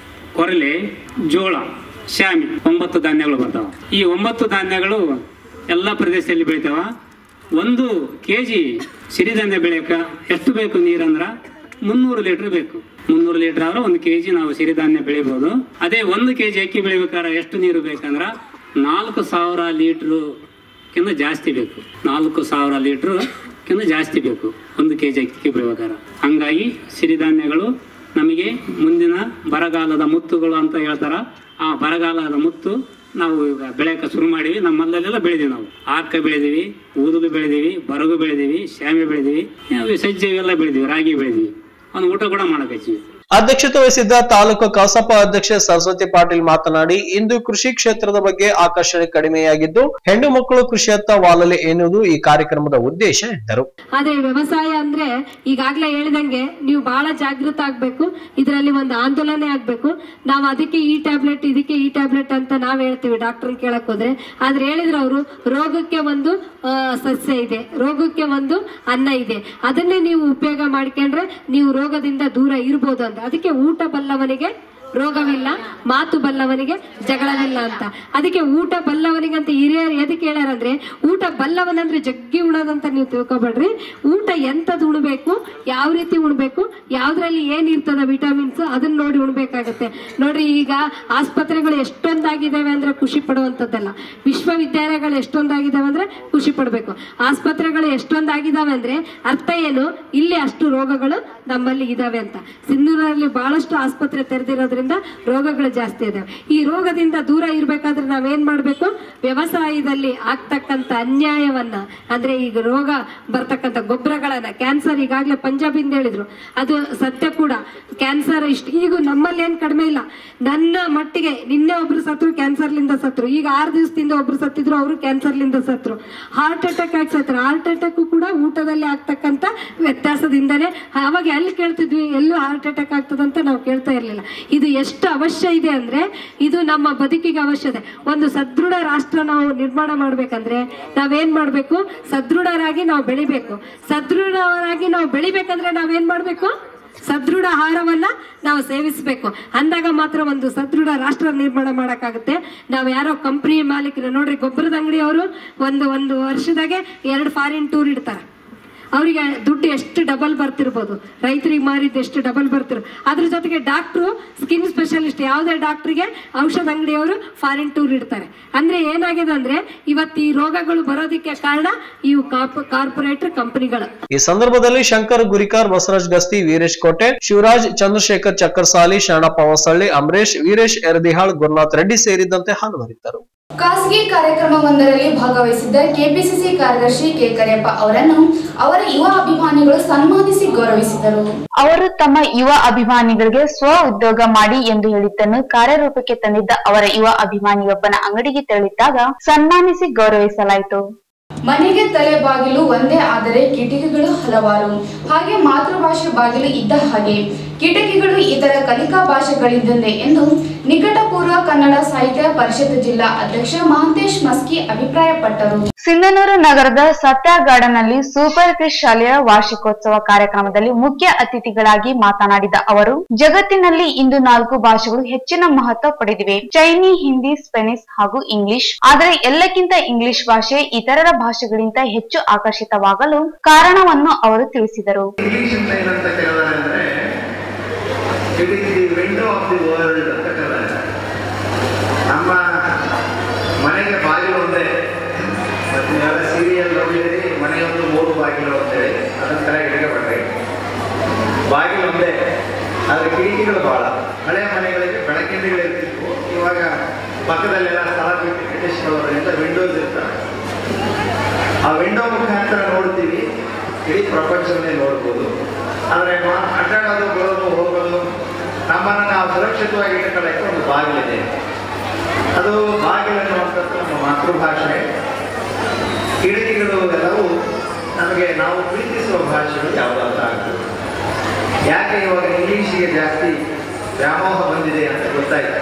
ಕೊರಲೆ ಜೋಳ ಶಾಮಿ ಒಂಬತ್ತು ಧಾನ್ಯಗಳು ಬರ್ತಾವ ಈ ಒಂಬತ್ತು ಧಾನ್ಯಗಳು ಎಲ್ಲ ಪ್ರದೇಶದಲ್ಲಿ ಬೆಳಿತಾವ ಒಂದು ಕೆ ಜಿ ಸಿರಿಧಾನ್ಯ ಬೆಳೆಯಕ ಎಷ್ಟು ಬೇಕು ನೀರಂದ್ರ ಮುನ್ನೂರು ಲೀಟರ್ ಬೇಕು ಮುನ್ನೂರು ಲೀಟರ್ ಆದ್ರೆ ಒಂದು ಕೆ ಜಿ ನಾವು ಸಿರಿಧಾನ್ಯ ಬೆಳಿಬೋದು ಅದೇ ಒಂದು ಕೆ ಜಿ ಅಕ್ಕಿ ಬೆಳಿಬೇಕಾದ್ರೆ ಎಷ್ಟು ನೀರು ಬೇಕಂದ್ರ ನಾಲ್ಕು ಸಾವಿರ ಲೀಟ್ರು ಕಿಂತ ಜಾಸ್ತಿ ಬೇಕು ನಾಲ್ಕು ಸಾವಿರ ಲೀಟ್ರು ಕಿಂತ ಜಾಸ್ತಿ ಬೇಕು ಒಂದು ಕೆ ಜಿ ಅಕ್ಕಿ ಬೆಳಿಬೇಕಾದ್ರೆ ಹಂಗಾಗಿ ಸಿರಿಧಾನ್ಯಗಳು ನಮಗೆ ಮುಂದಿನ ಬರಗಾಲದ ಮುತ್ತುಗಳು ಅಂತ ಹೇಳ್ತಾರ ಆ ಬರಗಾಲದ ಮುತ್ತು ನಾವು ಈಗ ಬೆಳೆಯಕ್ಕೆ ಶುರು ಮಾಡಿವಿ ನಮ್ಮಲ್ಲೆಲ್ಲ ಬೆಳೆದೀವಿ ನಾವು ಆರ್ಕ ಬೆಳೆದೀವಿ ಊದುಲು ಬೆಳೆದೀವಿ ಬರಗು ಬೆಳೆದೀವಿ ಶ್ಯಾಮೆ ಬೆಳೆದೀವಿ ನಾವು ಸಜ್ಜೆ ಇವೆಲ್ಲ ಬೆಳೆದೀವಿ ರಾಗಿ ಬೆಳೆದೀವಿ ಒಂದು ಊಟ ಕೂಡ ಮಾಡಕ್ಕೆ ಅಧ್ಯಕ್ಷತೆ ವಹಿಸಿದ್ದ ತಾಲೂಕು ಕಸಾಪ ಅಧ್ಯಕ್ಷೆ ಸರಸ್ವತಿ ಪಾಟೀಲ್ ಮಾತನಾಡಿ ಇಂದು ಕೃಷಿ ಕ್ಷೇತ್ರದ ಬಗ್ಗೆ ಆಕರ್ಷಣೆ ಕಡಿಮೆಯಾಗಿದ್ದು ಹೆಣ್ಣು ಮಕ್ಕಳು ಕೃಷಿಯತ್ತ ವಾಲಲೆ ಎನ್ನುವುದು ಈ ಕಾರ್ಯಕ್ರಮದ ಉದ್ದೇಶ ಎಂದರು ಆದ್ರೆ ವ್ಯವಸಾಯ ಅಂದ್ರೆ ಈಗಾಗ್ಲೇ ಹೇಳಿದಂಗೆ ನೀವು ಬಹಳ ಜಾಗೃತ ಆಗ್ಬೇಕು ಇದರಲ್ಲಿ ಒಂದು ಆಂದೋಲನೆ ಆಗ್ಬೇಕು ನಾವು ಅದಕ್ಕೆ ಈ ಟ್ಯಾಬ್ಲೆಟ್ ಇದಕ್ಕೆ ಈ ಟ್ಯಾಬ್ಲೆಟ್ ಅಂತ ನಾವ್ ಹೇಳ್ತೀವಿ ಡಾಕ್ಟರ್ ಕೇಳಕ್ ಹೋದ್ರೆ ಆದ್ರೆ ಹೇಳಿದ್ರು ಅವರು ರೋಗಕ್ಕೆ ಒಂದು ಆ, ಸಸ್ಯ ಇದೆ ರೋಗಕ್ಕೆ ಒಂದು ಅನ್ನ ಇದೆ ಅದನ್ನೇ ನೀವು ಉಪಯೋಗ ಮಾಡ್ಕೊಂಡ್ರೆ ನೀವು ರೋಗದಿಂದ ದೂರ ಇರ್ಬೋದು ಅಂತ ಅದಕ್ಕೆ ಊಟ ಬಲ್ಲವನಿಗೆ ರೋಗವಿಲ್ಲ ಮಾತು ಬಲ್ಲವನಿಗೆ ಜಗಳವಿಲ್ಲ ಅಂತ ಅದಕ್ಕೆ ಊಟ ಬಲ್ಲವನಿಗೆ ಅಂತ ಹಿರಿಯರು ಎದಕ್ಕೆ ಹೇಳ್ಯಾರಂದ್ರೆ ಊಟ ಬಲ್ಲವನಂದ್ರೆ ಜಗ್ಗಿ ಉಣೋದಂತ ನೀವು ತಿಳ್ಕೊಬೇಡ್ರಿ ಊಟ ಎಂಥದ್ದು ಉಣ್ಬೇಕು ಯಾವ ರೀತಿ ಉಣ್ಬೇಕು ಯಾವ್ದ್ರಲ್ಲಿ ಏನ್ ಇರ್ತದ ವಿಟಮಿನ್ಸ್ ಅದನ್ನ ನೋಡಿ ಉಣ್ಬೇಕಾಗತ್ತೆ ನೋಡ್ರಿ ಈಗ ಆಸ್ಪತ್ರೆಗಳು ಎಷ್ಟೊಂದಾಗಿದ್ದಾವೆ ಅಂದ್ರೆ ಖುಷಿ ಪಡುವಂಥದ್ದಲ್ಲ ವಿಶ್ವವಿದ್ಯಾಲಯಗಳು ಎಷ್ಟೊಂದಾಗಿದ್ದಾವೆ ಅಂದ್ರೆ ಖುಷಿ ಪಡ್ಬೇಕು ಆಸ್ಪತ್ರೆಗಳು ಎಷ್ಟೊಂದಾಗಿದ್ದಾವೆ ಅಂದ್ರೆ ಅರ್ಥ ಏನು ಇಲ್ಲಿ ಅಷ್ಟು ರೋಗಗಳು ನಮ್ಮಲ್ಲಿ ಇದಾವೆ ಅಂತ ಸಿಂಧೂರಲ್ಲಿ ಬಹಳಷ್ಟು ಆಸ್ಪತ್ರೆ ತೆರೆದಿರೋದ್ರಿಂದ ರೋಗಗಳು ಜಾಸ್ತಿ ಇದಾವೆ ಈ ರೋಗದಿಂದ ದೂರ ಇರ್ಬೇಕಾದ್ರೆ ನಾವೇನ್ ಮಾಡ್ಬೇಕು ವ್ಯವಸಾಯದಲ್ಲಿ ಆಗ್ತಕ್ಕಂಥ ಅನ್ಯಾಯವನ್ನ ಅಂದ್ರೆ ಈಗ ರೋಗ ಬರ್ತಕ್ಕಂಥ ಗೊಬ್ಬರಗಳನ್ನ ಕ್ಯಾನ್ಸರ್ ಈಗಾಗಲೇ ಪಂಜಾಬಿಂದ ಹೇಳಿದ್ರು ಅದು ಸತ್ಯ ಕೂಡ ಕ್ಯಾನ್ಸರ್ ಇಷ್ಟು ಈಗ ನಮ್ಮಲ್ಲಿ ಏನ್ ಕಡಿಮೆ ಇಲ್ಲ ನನ್ನ ಮಟ್ಟಿಗೆ ನಿನ್ನೆ ಒಬ್ರು ಸತ್ರು ಕ್ಯಾನ್ಸರ್ಲಿಂದ ಸತ್ರು ಈಗ ಆರು ದಿವಸದಿಂದ ಒಬ್ರು ಸತ್ತಿದ್ರು ಅವರು ಕ್ಯಾನ್ಸರ್ಲಿಂದ ಸತ್ರು ಹಾರ್ಟ್ ಅಟ್ಯಾಕ್ ಆಗಿ ಸತ್ರು ಹಾರ್ಟ್ ಅಟ್ಯಾಕ್ ಕೂಡ ಊಟದಲ್ಲಿ ಆಗ್ತಕ್ಕಂಥ ವ್ಯತ್ಯಾಸದಿಂದನೇ ಅವಾಗ ಎಲ್ಲಿ ಕೇಳ್ತಿದ್ವಿ ಎಲ್ಲೂ ಹಾರ್ಟ್ ಅಟ್ಯಾಕ್ ಆಗ್ತದಂತ ನಾವು ಕೇಳ್ತಾ ಇರಲಿಲ್ಲ ಇದು ಎಷ್ಟು ಅವಶ್ಯ ಇದೆ ಅಂದ್ರೆ ಇದು ನಮ್ಮ ಬದುಕಿಗೆ ಅವಶ್ಯ ಇದೆ ಒಂದು ಸದೃಢ ರಾಷ್ಟ್ರ ನಾವು ನಿರ್ಮಾಣ ಮಾಡ್ಬೇಕಂದ್ರೆ ನಾವೇನ್ ಮಾಡ್ಬೇಕು ಸದೃಢರಾಗಿ ನಾವು ಬೆಳಿಬೇಕು ಸದೃಢರಾಗಿ ನಾವು ಬೆಳಿಬೇಕಂದ್ರೆ ನಾವೇನ್ ಮಾಡ್ಬೇಕು ಸದೃಢ ಆಹಾರವನ್ನ ನಾವು ಸೇವಿಸಬೇಕು ಅಂದಾಗ ಮಾತ್ರ ಒಂದು ಸದೃಢ ರಾಷ್ಟ್ರ ನಿರ್ಮಾಣ ಮಾಡಕ್ಕಾಗುತ್ತೆ ನಾವು ಯಾರೋ ಕಂಪ್ನಿ ಮಾಲೀಕರು ನೋಡ್ರಿ ಗೊಬ್ಬರದ ಅಂಗಡಿಯವರು ಒಂದು ಒಂದು ವರ್ಷದಾಗೆ ಎರಡು ಫಾರಿನ್ ಟೂರ್ ಇಡ್ತಾರೆ ಅವರಿಗೆ ದುಡ್ಡು ಎಷ್ಟು ಡಬಲ್ ಬರ್ತಿರ್ಬೋದು ರೈತರಿಗೆ ಮಾರಿದ್ದು ಎಷ್ಟು ಡಬಲ್ ಬರ್ತಿರೋ ಅದ್ರ ಜೊತೆಗೆ ಡಾಕ್ಟ್ರು ಸ್ಕಿನ್ ಸ್ಪೆಷಲಿಸ್ಟ್ ಯಾವುದೇ ಡಾಕ್ಟ್ರಿಗೆ ಔಷಧ ಅಂಗಡಿಯವರು ಫಾರಿನ್ ಟೂರ್ ಇಡ್ತಾರೆ ಅಂದ್ರೆ ಏನಾಗಿದೆ ಅಂದ್ರೆ ಇವತ್ತು ಈ ರೋಗಗಳು ಬರೋದಕ್ಕೆ ಕಾರಣ ಇವು ಕಾರ್ಪೊರೇಟರ್ ಕಂಪನಿಗಳು ಈ ಸಂದರ್ಭದಲ್ಲಿ ಶಂಕರ್ ಗುರಿಕಾರ್ ಬಸವರಾಜ್ ಗಸ್ತಿ ವೀರೇಶ್ ಕೋಟೆ ಶಿವರಾಜ್ ಚಂದ್ರಶೇಖರ್ ಚಕ್ಕರ್ಸಾಲಿ ಶರಣಪ್ಪ ಹೊಸಳ್ಳಿ ಅಂಬರೀಶ್ ವೀರೇಶ್ ಎರದಿಹಾಳ್ ಗುರುನಾಥ್ ರೆಡ್ಡಿ ಸೇರಿದಂತೆ ಹಲವರಿದ್ದರು ಖಾಸಗಿ ಕಾರ್ಯಕ್ರಮವೊಂದರಲ್ಲಿ ಭಾಗವಹಿಸಿದ್ದ ಕೆಪಿಸಿಸಿ ಕಾರ್ಯದರ್ಶಿ ಕೆ ಕರಿಯಪ್ಪ ಅವರನ್ನು ಅವರ ಯುವ ಅಭಿಮಾನಿಗಳು ಸನ್ಮಾನಿಸಿ ಗೌರವಿಸಿದರು ಅವರು ತಮ್ಮ ಯುವ ಅಭಿಮಾನಿಗಳಿಗೆ ಸ್ವ ಉದ್ಯೋಗ ಮಾಡಿ ಎಂದು ಹೇಳಿದ್ದನ್ನು ಕಾರ್ಯರೂಪಕ್ಕೆ ತಂದಿದ್ದ ಅವರ ಯುವ ಅಭಿಮಾನಿಯೊಬ್ಬನ ಅಂಗಡಿಗೆ ತೆರಳಿದ್ದಾಗ ಸನ್ಮಾನಿಸಿ ಗೌರವಿಸಲಾಯಿತು ಮನೆಗೆ ತಲೆ ಬಾಗಿಲು ಒಂದೇ ಆದರೆ ಕಿಟಕಿಗಳು ಹಲವಾರು ಹಾಗೆ ಮಾತೃಭಾಷೆ ಬಾಗಿಲು ಇದ್ದ ಹಾಗೆ ಕಿಟಕಿಗಳು ಇತರ ಕಲಿಕಾ ಭಾಷೆಗಳಿದ್ದಂತೆ ಎಂದು ನಿಕಟಪೂರ್ವ ಕನ್ನಡ ಸಾಹಿತ್ಯ ಪರಿಷತ್ ಜಿಲ್ಲಾ ಅಧ್ಯಕ್ಷ ಮಹಂತೇಶ್ ಮಸ್ಕಿ ಅಭಿಪ್ರಾಯಪಟ್ಟರು ಸಿಂಧನೂರು ನಗರದ ಸತ್ಯ ಗಾರ್ಡನ್ ನಲ್ಲಿ ಸೂಪರ್ ಕ್ರಿಶ್ ಶಾಲೆಯ ವಾರ್ಷಿಕೋತ್ಸವ ಕಾರ್ಯಕ್ರಮದಲ್ಲಿ ಮುಖ್ಯ ಅತಿಥಿಗಳಾಗಿ ಮಾತನಾಡಿದ ಅವರು ಜಗತ್ತಿನಲ್ಲಿ ಇಂದು ನಾಲ್ಕು ಭಾಷೆಗಳು ಹೆಚ್ಚಿನ ಮಹತ್ವ ಪಡೆದಿವೆ ಚೈನಿ ಹಿಂದಿ ಸ್ಪೆನಿಷ್ ಹಾಗೂ ಇಂಗ್ಲಿಷ್ ಆದರೆ ಎಲ್ಲಕ್ಕಿಂತ ಇಂಗ್ಲಿಷ್ ಭಾಷೆ ಇತರರ ಭಾಷೆಗಳಿಂದ ಹೆಚ್ಚು ಆಕರ್ಷಿತವಾಗಲು ಕಾರಣವನ್ನು ಅವರು ತಿಳಿಸಿದರು ಇಂಗ್ಲಿಷ್ ಅಂತ ಏನಂತ ಕರೆದಾರೆ ಅಂದ್ರೆ it is the window of the world ಅಂತ ಕರೆದಾರೆ ನಮ್ಮ ಮನೆಗೆ ಬಾಗಿಲು ಒಂದೇ ಮತ್ತು ನೀವೆಲ್ಲ ಸೀರಿಯಲ್ ನೋಡಿದಿರಿ ಮನೆಯೊಂದು ಮೂರು ಬಾಗಿಲು ಅಂತೇಳಿ ಅದನ್ನ ತರ ಇಟ್ಕೊಬೇಡ್ರಿ ಬಾಗಿಲು ಒಂದೇ ಆದ್ರೆ ಕಿಟಕಿಗಳು ಬಹಳ ಹಳೆಯ ಮನೆಗಳಿಗೆ ಬೆಳಕಿಂಡಿಗಳು ಇರ್ತಿದ್ವು ಇವಾಗ ಪಕ್ಕದಲ್ಲೆಲ್ಲ ಸ್ಥಳ ಬಿಟ್ಟು ಕಟ್ಟಿಸ್ಕೊಳ್ಳೋದ್ರಿಂದ ವಿಂಡೋಸ್ ಇರ್ತವೆ ಆ ವಿಂಡೋ ಮುಖಾಂತರ ನೋಡ್ತೀವಿ ಇಡೀ ಪ್ರಪಂಚವನ್ನೇ ನೋಡ್ಬೋದು ಆದರೆ ಅಡ್ಡಾಡೋದು ಬರೋದು ಹೋಗೋದು ನಮ್ಮನ್ನು ನಾವು ಸುರಕ್ಷಿತವಾಗಿ ಇಟ್ಕೊಳ್ಳೋಕ್ಕೆ ಒಂದು ಬಾಗಿಲಿದೆ ಅದು ಬಾಗಿಲು ಅನ್ನುವಂಥದ್ದು ನಮ್ಮ ಮಾತೃಭಾಷೆ ಕಿಟಕಿಗಳು ಎಲ್ಲವೂ ನಮಗೆ ನಾವು ಪ್ರೀತಿಸುವ ಭಾಷೆಗಳು ಯಾವುದಾದ್ರೂ ಆಗ್ತದೆ ಯಾಕೆ ಇವಾಗ ಇಂಗ್ಲೀಷಿಗೆ ಜಾಸ್ತಿ ವ್ಯಾಮೋಹ ಬಂದಿದೆ ಅಂತ ಗೊತ್ತಾಯ್ತು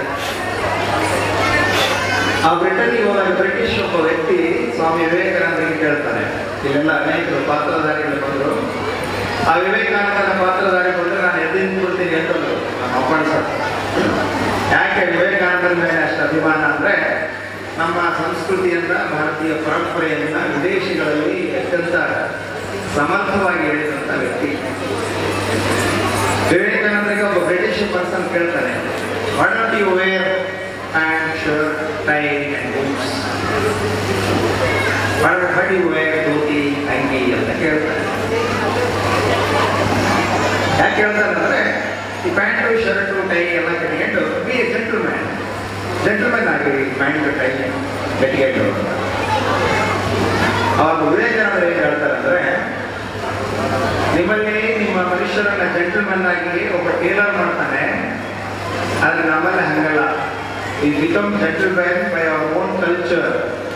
ಆ ಬ್ರಿಟನ್ಗೆ ಹೋದಾಗ ಬ್ರಿಟಿಷ್ ಒಬ್ಬ ವ್ಯಕ್ತಿ ಸ್ವಾಮಿ ವಿವೇಕಾನಂದರಿಗೆ ಕೇಳ್ತಾನೆ ಇಲ್ಲೆಲ್ಲ ಅನೇಕರು ಪಾತ್ರಧಾರಿಗಳು ಬಂದರು ಆ ವಿವೇಕಾನಂದನ ಪಾತ್ರಧಾರಿ ಬಂದರೆ ನಾನು ಎದ್ದು ನಿಂತ್ಕೊಳ್ತೀನಿ ಅಂತಂದ್ರು ನಮ್ಮ ಅಪ್ಪಣ ಸರ್ ಯಾಕೆ ವಿವೇಕಾನಂದನ ಮೇಲೆ ಅಷ್ಟು ಅಭಿಮಾನ ಅಂದರೆ ನಮ್ಮ ಸಂಸ್ಕೃತಿಯನ್ನ ಭಾರತೀಯ ಪರಂಪರೆಯನ್ನ ವಿದೇಶಗಳಲ್ಲಿ ಅತ್ಯಂತ ಸಮರ್ಥವಾಗಿ ಹೇಳಿದಂಥ ವ್ಯಕ್ತಿ ವಿವೇಕಾನಂದರಿಗೆ ಒಬ್ಬ ಬ್ರಿಟಿಷ್ ಪರ್ಸನ್ ಕೇಳ್ತಾನೆ what not you wear pant shirt tie and boots what you wear dhoti angi ಅಂತ ಕೇಳ್ತಾನೆ ಯಾಕೆ ಹೇಳ್ತಾರೆ ಅಂದ್ರೆ ಈ ಪ್ಯಾಂಟು ಶರ್ಟು ಟೈ ಎಲ್ಲ ಕಟ್ಕೊಂಡು ಬಿ ಎ ಜೆಂಟಲ್ಮ್ಯಾನ್ ಜೆಂಟಲ್ಮ್ಯಾನ್ ಆಗಿ ಪ್ಯಾಂಟ್ ಟೈ ಕಟ್ಕೊಂಡು ಅವಾಗ ವಿವೇಕಾನಂದ ಏನು ಹೇಳ್ತಾರೆ ಅಂದ್ರೆ ನಿಮ್ಮಲ್ಲಿ ನಿಮ್ಮ ಮನುಷ್ಯರನ್ನ ಜೆಂಟಲ್ಮನ್ ಆಗಿ ಒಬ್ಬ ಟೇಲರ್ ಮಾಡ್ತಾನೆ ಆದ್ರೆ ನಮ್ಮಲ್ಲಿ ಹಂಗಲ್ಲ ಈ become gentleman by our own culture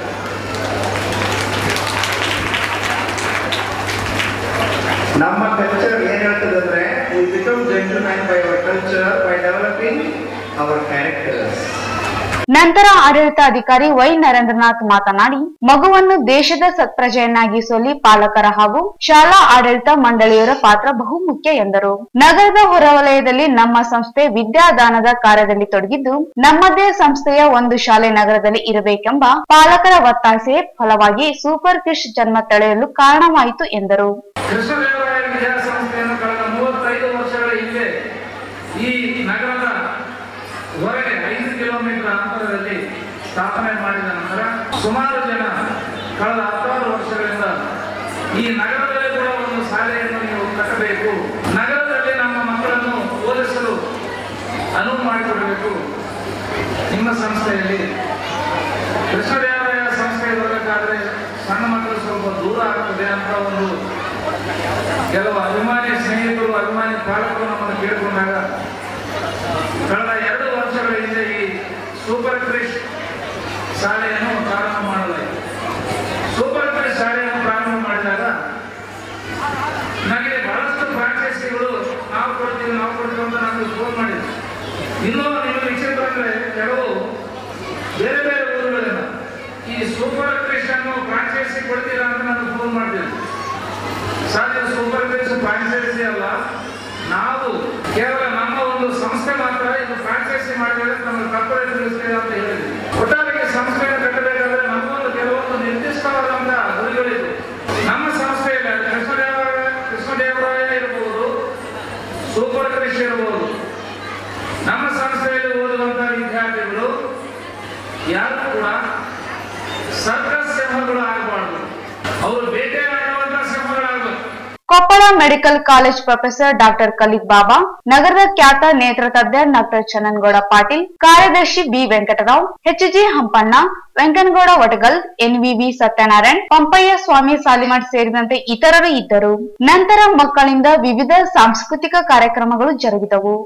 ನಮ್ಮ ಕಲ್ಚರ್ ಏನ್ ಹೇಳ್ತದೆ ಅಂದ್ರೆ we become gentleman by our culture by developing our characters ನಂತರ ಆಡಳಿತಾಧಿಕಾರಿ ವೈ ನರೇಂದ್ರನಾಥ್ ಮಾತನಾಡಿ ಮಗುವನ್ನು ದೇಶದ ಸತ್ಪ್ರಜೆಯನ್ನಾಗಿಸುವಲ್ಲಿ ಪಾಲಕರ ಹಾಗೂ ಶಾಲಾ ಆಡಳಿತ ಮಂಡಳಿಯವರ ಪಾತ್ರ ಬಹುಮುಖ್ಯ ಎಂದರು ನಗರದ ಹೊರವಲಯದಲ್ಲಿ ನಮ್ಮ ಸಂಸ್ಥೆ ವಿದ್ಯಾದಾನದ ಕಾರ್ಯದಲ್ಲಿ ತೊಡಗಿದ್ದು ನಮ್ಮದೇ ಸಂಸ್ಥೆಯ ಒಂದು ಶಾಲೆ ನಗರದಲ್ಲಿ ಇರಬೇಕೆಂಬ ಪಾಲಕರ ಒತ್ತಾಸೆಯ ಫಲವಾಗಿ ಸೂಪರ್ ಕ್ರಿಶ್ ಜನ್ಮ ತಳೆಯಲು ಕಾರಣವಾಯಿತು ಎಂದರು ಕೃಷ್ಣದೇವರಾಯ ವಿದ್ಯಾಸಂಸ್ಥೆಯನ್ನು ಕಳೆದ ಮೂವತ್ತೈದು ವರ್ಷಗಳ ಹಿಂದೆ ಈ ನಗರದ ಹೊರಗೆ ಐದು ಕಿಲೋಮೀಟರ್ ಅಂತರದಲ್ಲಿ ಸ್ಥಾಪನೆ ಮಾಡಿದ ನಂತರ ಸುಮಾರು ಜನ ಕಳೆದ ಹತ್ತಾರು ವರ್ಷಗಳಿಂದ ಈ ನಗರದಲ್ಲಿ ಕೂಡ ಒಂದು ಶಾಲೆಯನ್ನು ನೀವು ಕಟ್ಟಬೇಕು ನಗರದಲ್ಲಿ ನಮ್ಮ ಮಕ್ಕಳನ್ನು ಓದಿಸಲು ಅನುವು ಮಾಡಿಕೊಡಬೇಕು ನಿಮ್ಮ ಸಂಸ್ಥೆಯಲ್ಲಿ ಕೃಷ್ಣದೇವರಾಯ ಸಂಸ್ಥೆ ಬರಬೇಕಾದ್ರೆ ಸಣ್ಣ ಮಕ್ಕಳು ಸ್ವಲ್ಪ ದೂರ ಆಗ್ತದೆ ಅಂತ ಒಂದು ಕೆಲವು ಅಭಿಮಾನಿ ಸ್ನೇಹಿತರು ಅಭಿಮಾನಿ ಪಾಲಕರು ನಮ್ಮನ್ನು ಕೇಳಿಕೊಂಡಾಗ ಕಳೆದ ಎರಡು ವರ್ಷಗಳ ಹಿಂದೆ ಈ ಸೂಪರ್ ಕ್ರಿಶ್ ಶಾಲೆಯನ್ನು ಪ್ರಾರಂಭ ಮಾಡಲಾಯಿತು ಸೂಪರ್ ಕ್ರಿಶ್ ಶಾಲೆಯನ್ನು ಪ್ರಾರಂಭ ಮಾಡಿದಾಗ ನನಗೆ ಬಹಳಷ್ಟು ಫ್ರಾಂಚೈಸಿಗಳು ನಾವು ಕೊಡ್ತೀವಿ ನಾವು ಕೊಡ್ತೀವಿ ಅಂತ ನನಗೆ ಫೋನ್ ಮಾಡಿದ್ರು ಇನ್ನೂ ನಿಮ್ಮ ವಿಚಿತ್ರ ಅಂದ್ರೆ ಕೆಲವು ಬೇರೆ ಬೇರೆ ಊರುಗಳಿಂದ ಈ ಸೂಪರ್ ಕ್ರಿಶ್ ಅನ್ನು ಫ್ರಾಂಚೈಸಿ ಕೊಡ್ತೀರಾ ಅಂತ ನನಗೆ ಫೋನ್ ಮಾಡ್ತಿದ್ರು ಸಾಧ್ಯ ಸೂಪರ್ ಕ್ರಿಶ್ ಫ್ರಾಂಚೈಸಿ ಅಲ್ಲ ನಾವು ಕೇವಲ ನಮ್ಮ ಒಂದು ಸಂಸ್ಥೆ ಮಾತ್ರ ಇದು ಫ್ರಾಂಚೈಸಿ ಮಾಡಿದ್ರೆ ನಮಗೆ ಕಾರ್ಪೊರೇಟ್ ತಿಳಿಸ್ತೇವೆ ಅಂತ ಹೇಳಿದ್ವಿ ಒಟ್ಟಾರೆಗೆ ಸಂಸ್ಥೆಯನ್ನು ಕಟ್ಟಬೇಕಾದ್ರೆ ನಮ್ಮೊಂದು ಕೆಲವೊಂದು ನಿರ್ದಿಷ್ಟವಾದಂತಹ ಗುರಿಗಳಿವೆ ನಮ್ಮ ಸಂಸ್ಥೆಯಲ್ಲಿ ಅದು ಕೃಷ್ಣದೇವರಾಯ ಕೃಷ್ಣದೇವರಾಯ ಇರಬಹುದು ಸೂಪರ್ ಕ್ರಿಶ್ ಇರಬಹುದು ನಮ್ಮ ಸಂಸ್ಥೆಯಲ್ಲಿ ಓದುವಂತಹ ವಿದ್ಯಾರ್ಥಿಗಳು ಯಾರು ಕೂಡ ಸರ್ಕಸ್ ಸಿಂಹಗಳು ಆಗಬಾರ್ದು ಅವರು ಬೇಟೆಯಾಡುವಂತಹ ಸಿಂಹಗಳಾಗಬೇಕು Koppal medical college professor doctor Khalid Baba ನಗರದ ಖ್ಯಾತ ನೇತ್ರ ತಜ್ಞ ಡಾಕ್ಟರ್ ಚನ್ನನ್ಗೌಡ ಪಾಟೀಲ್ ಕಾರ್ಯದರ್ಶಿ B Venkatrao HG Hampanna Venkanagouda Vatagal NVV Satyanarayan Pampayya Swamy Salimath ಸೇರಿದಂತೆ ಇತರರು ಇದ್ದರು ನಂತರ ಮಕ್ಕಳಿಂದ ವಿವಿಧ ಸಾಂಸ್ಕೃತಿಕ ಕಾರ್ಯಕ್ರಮಗಳು ಜರುಗಿದವು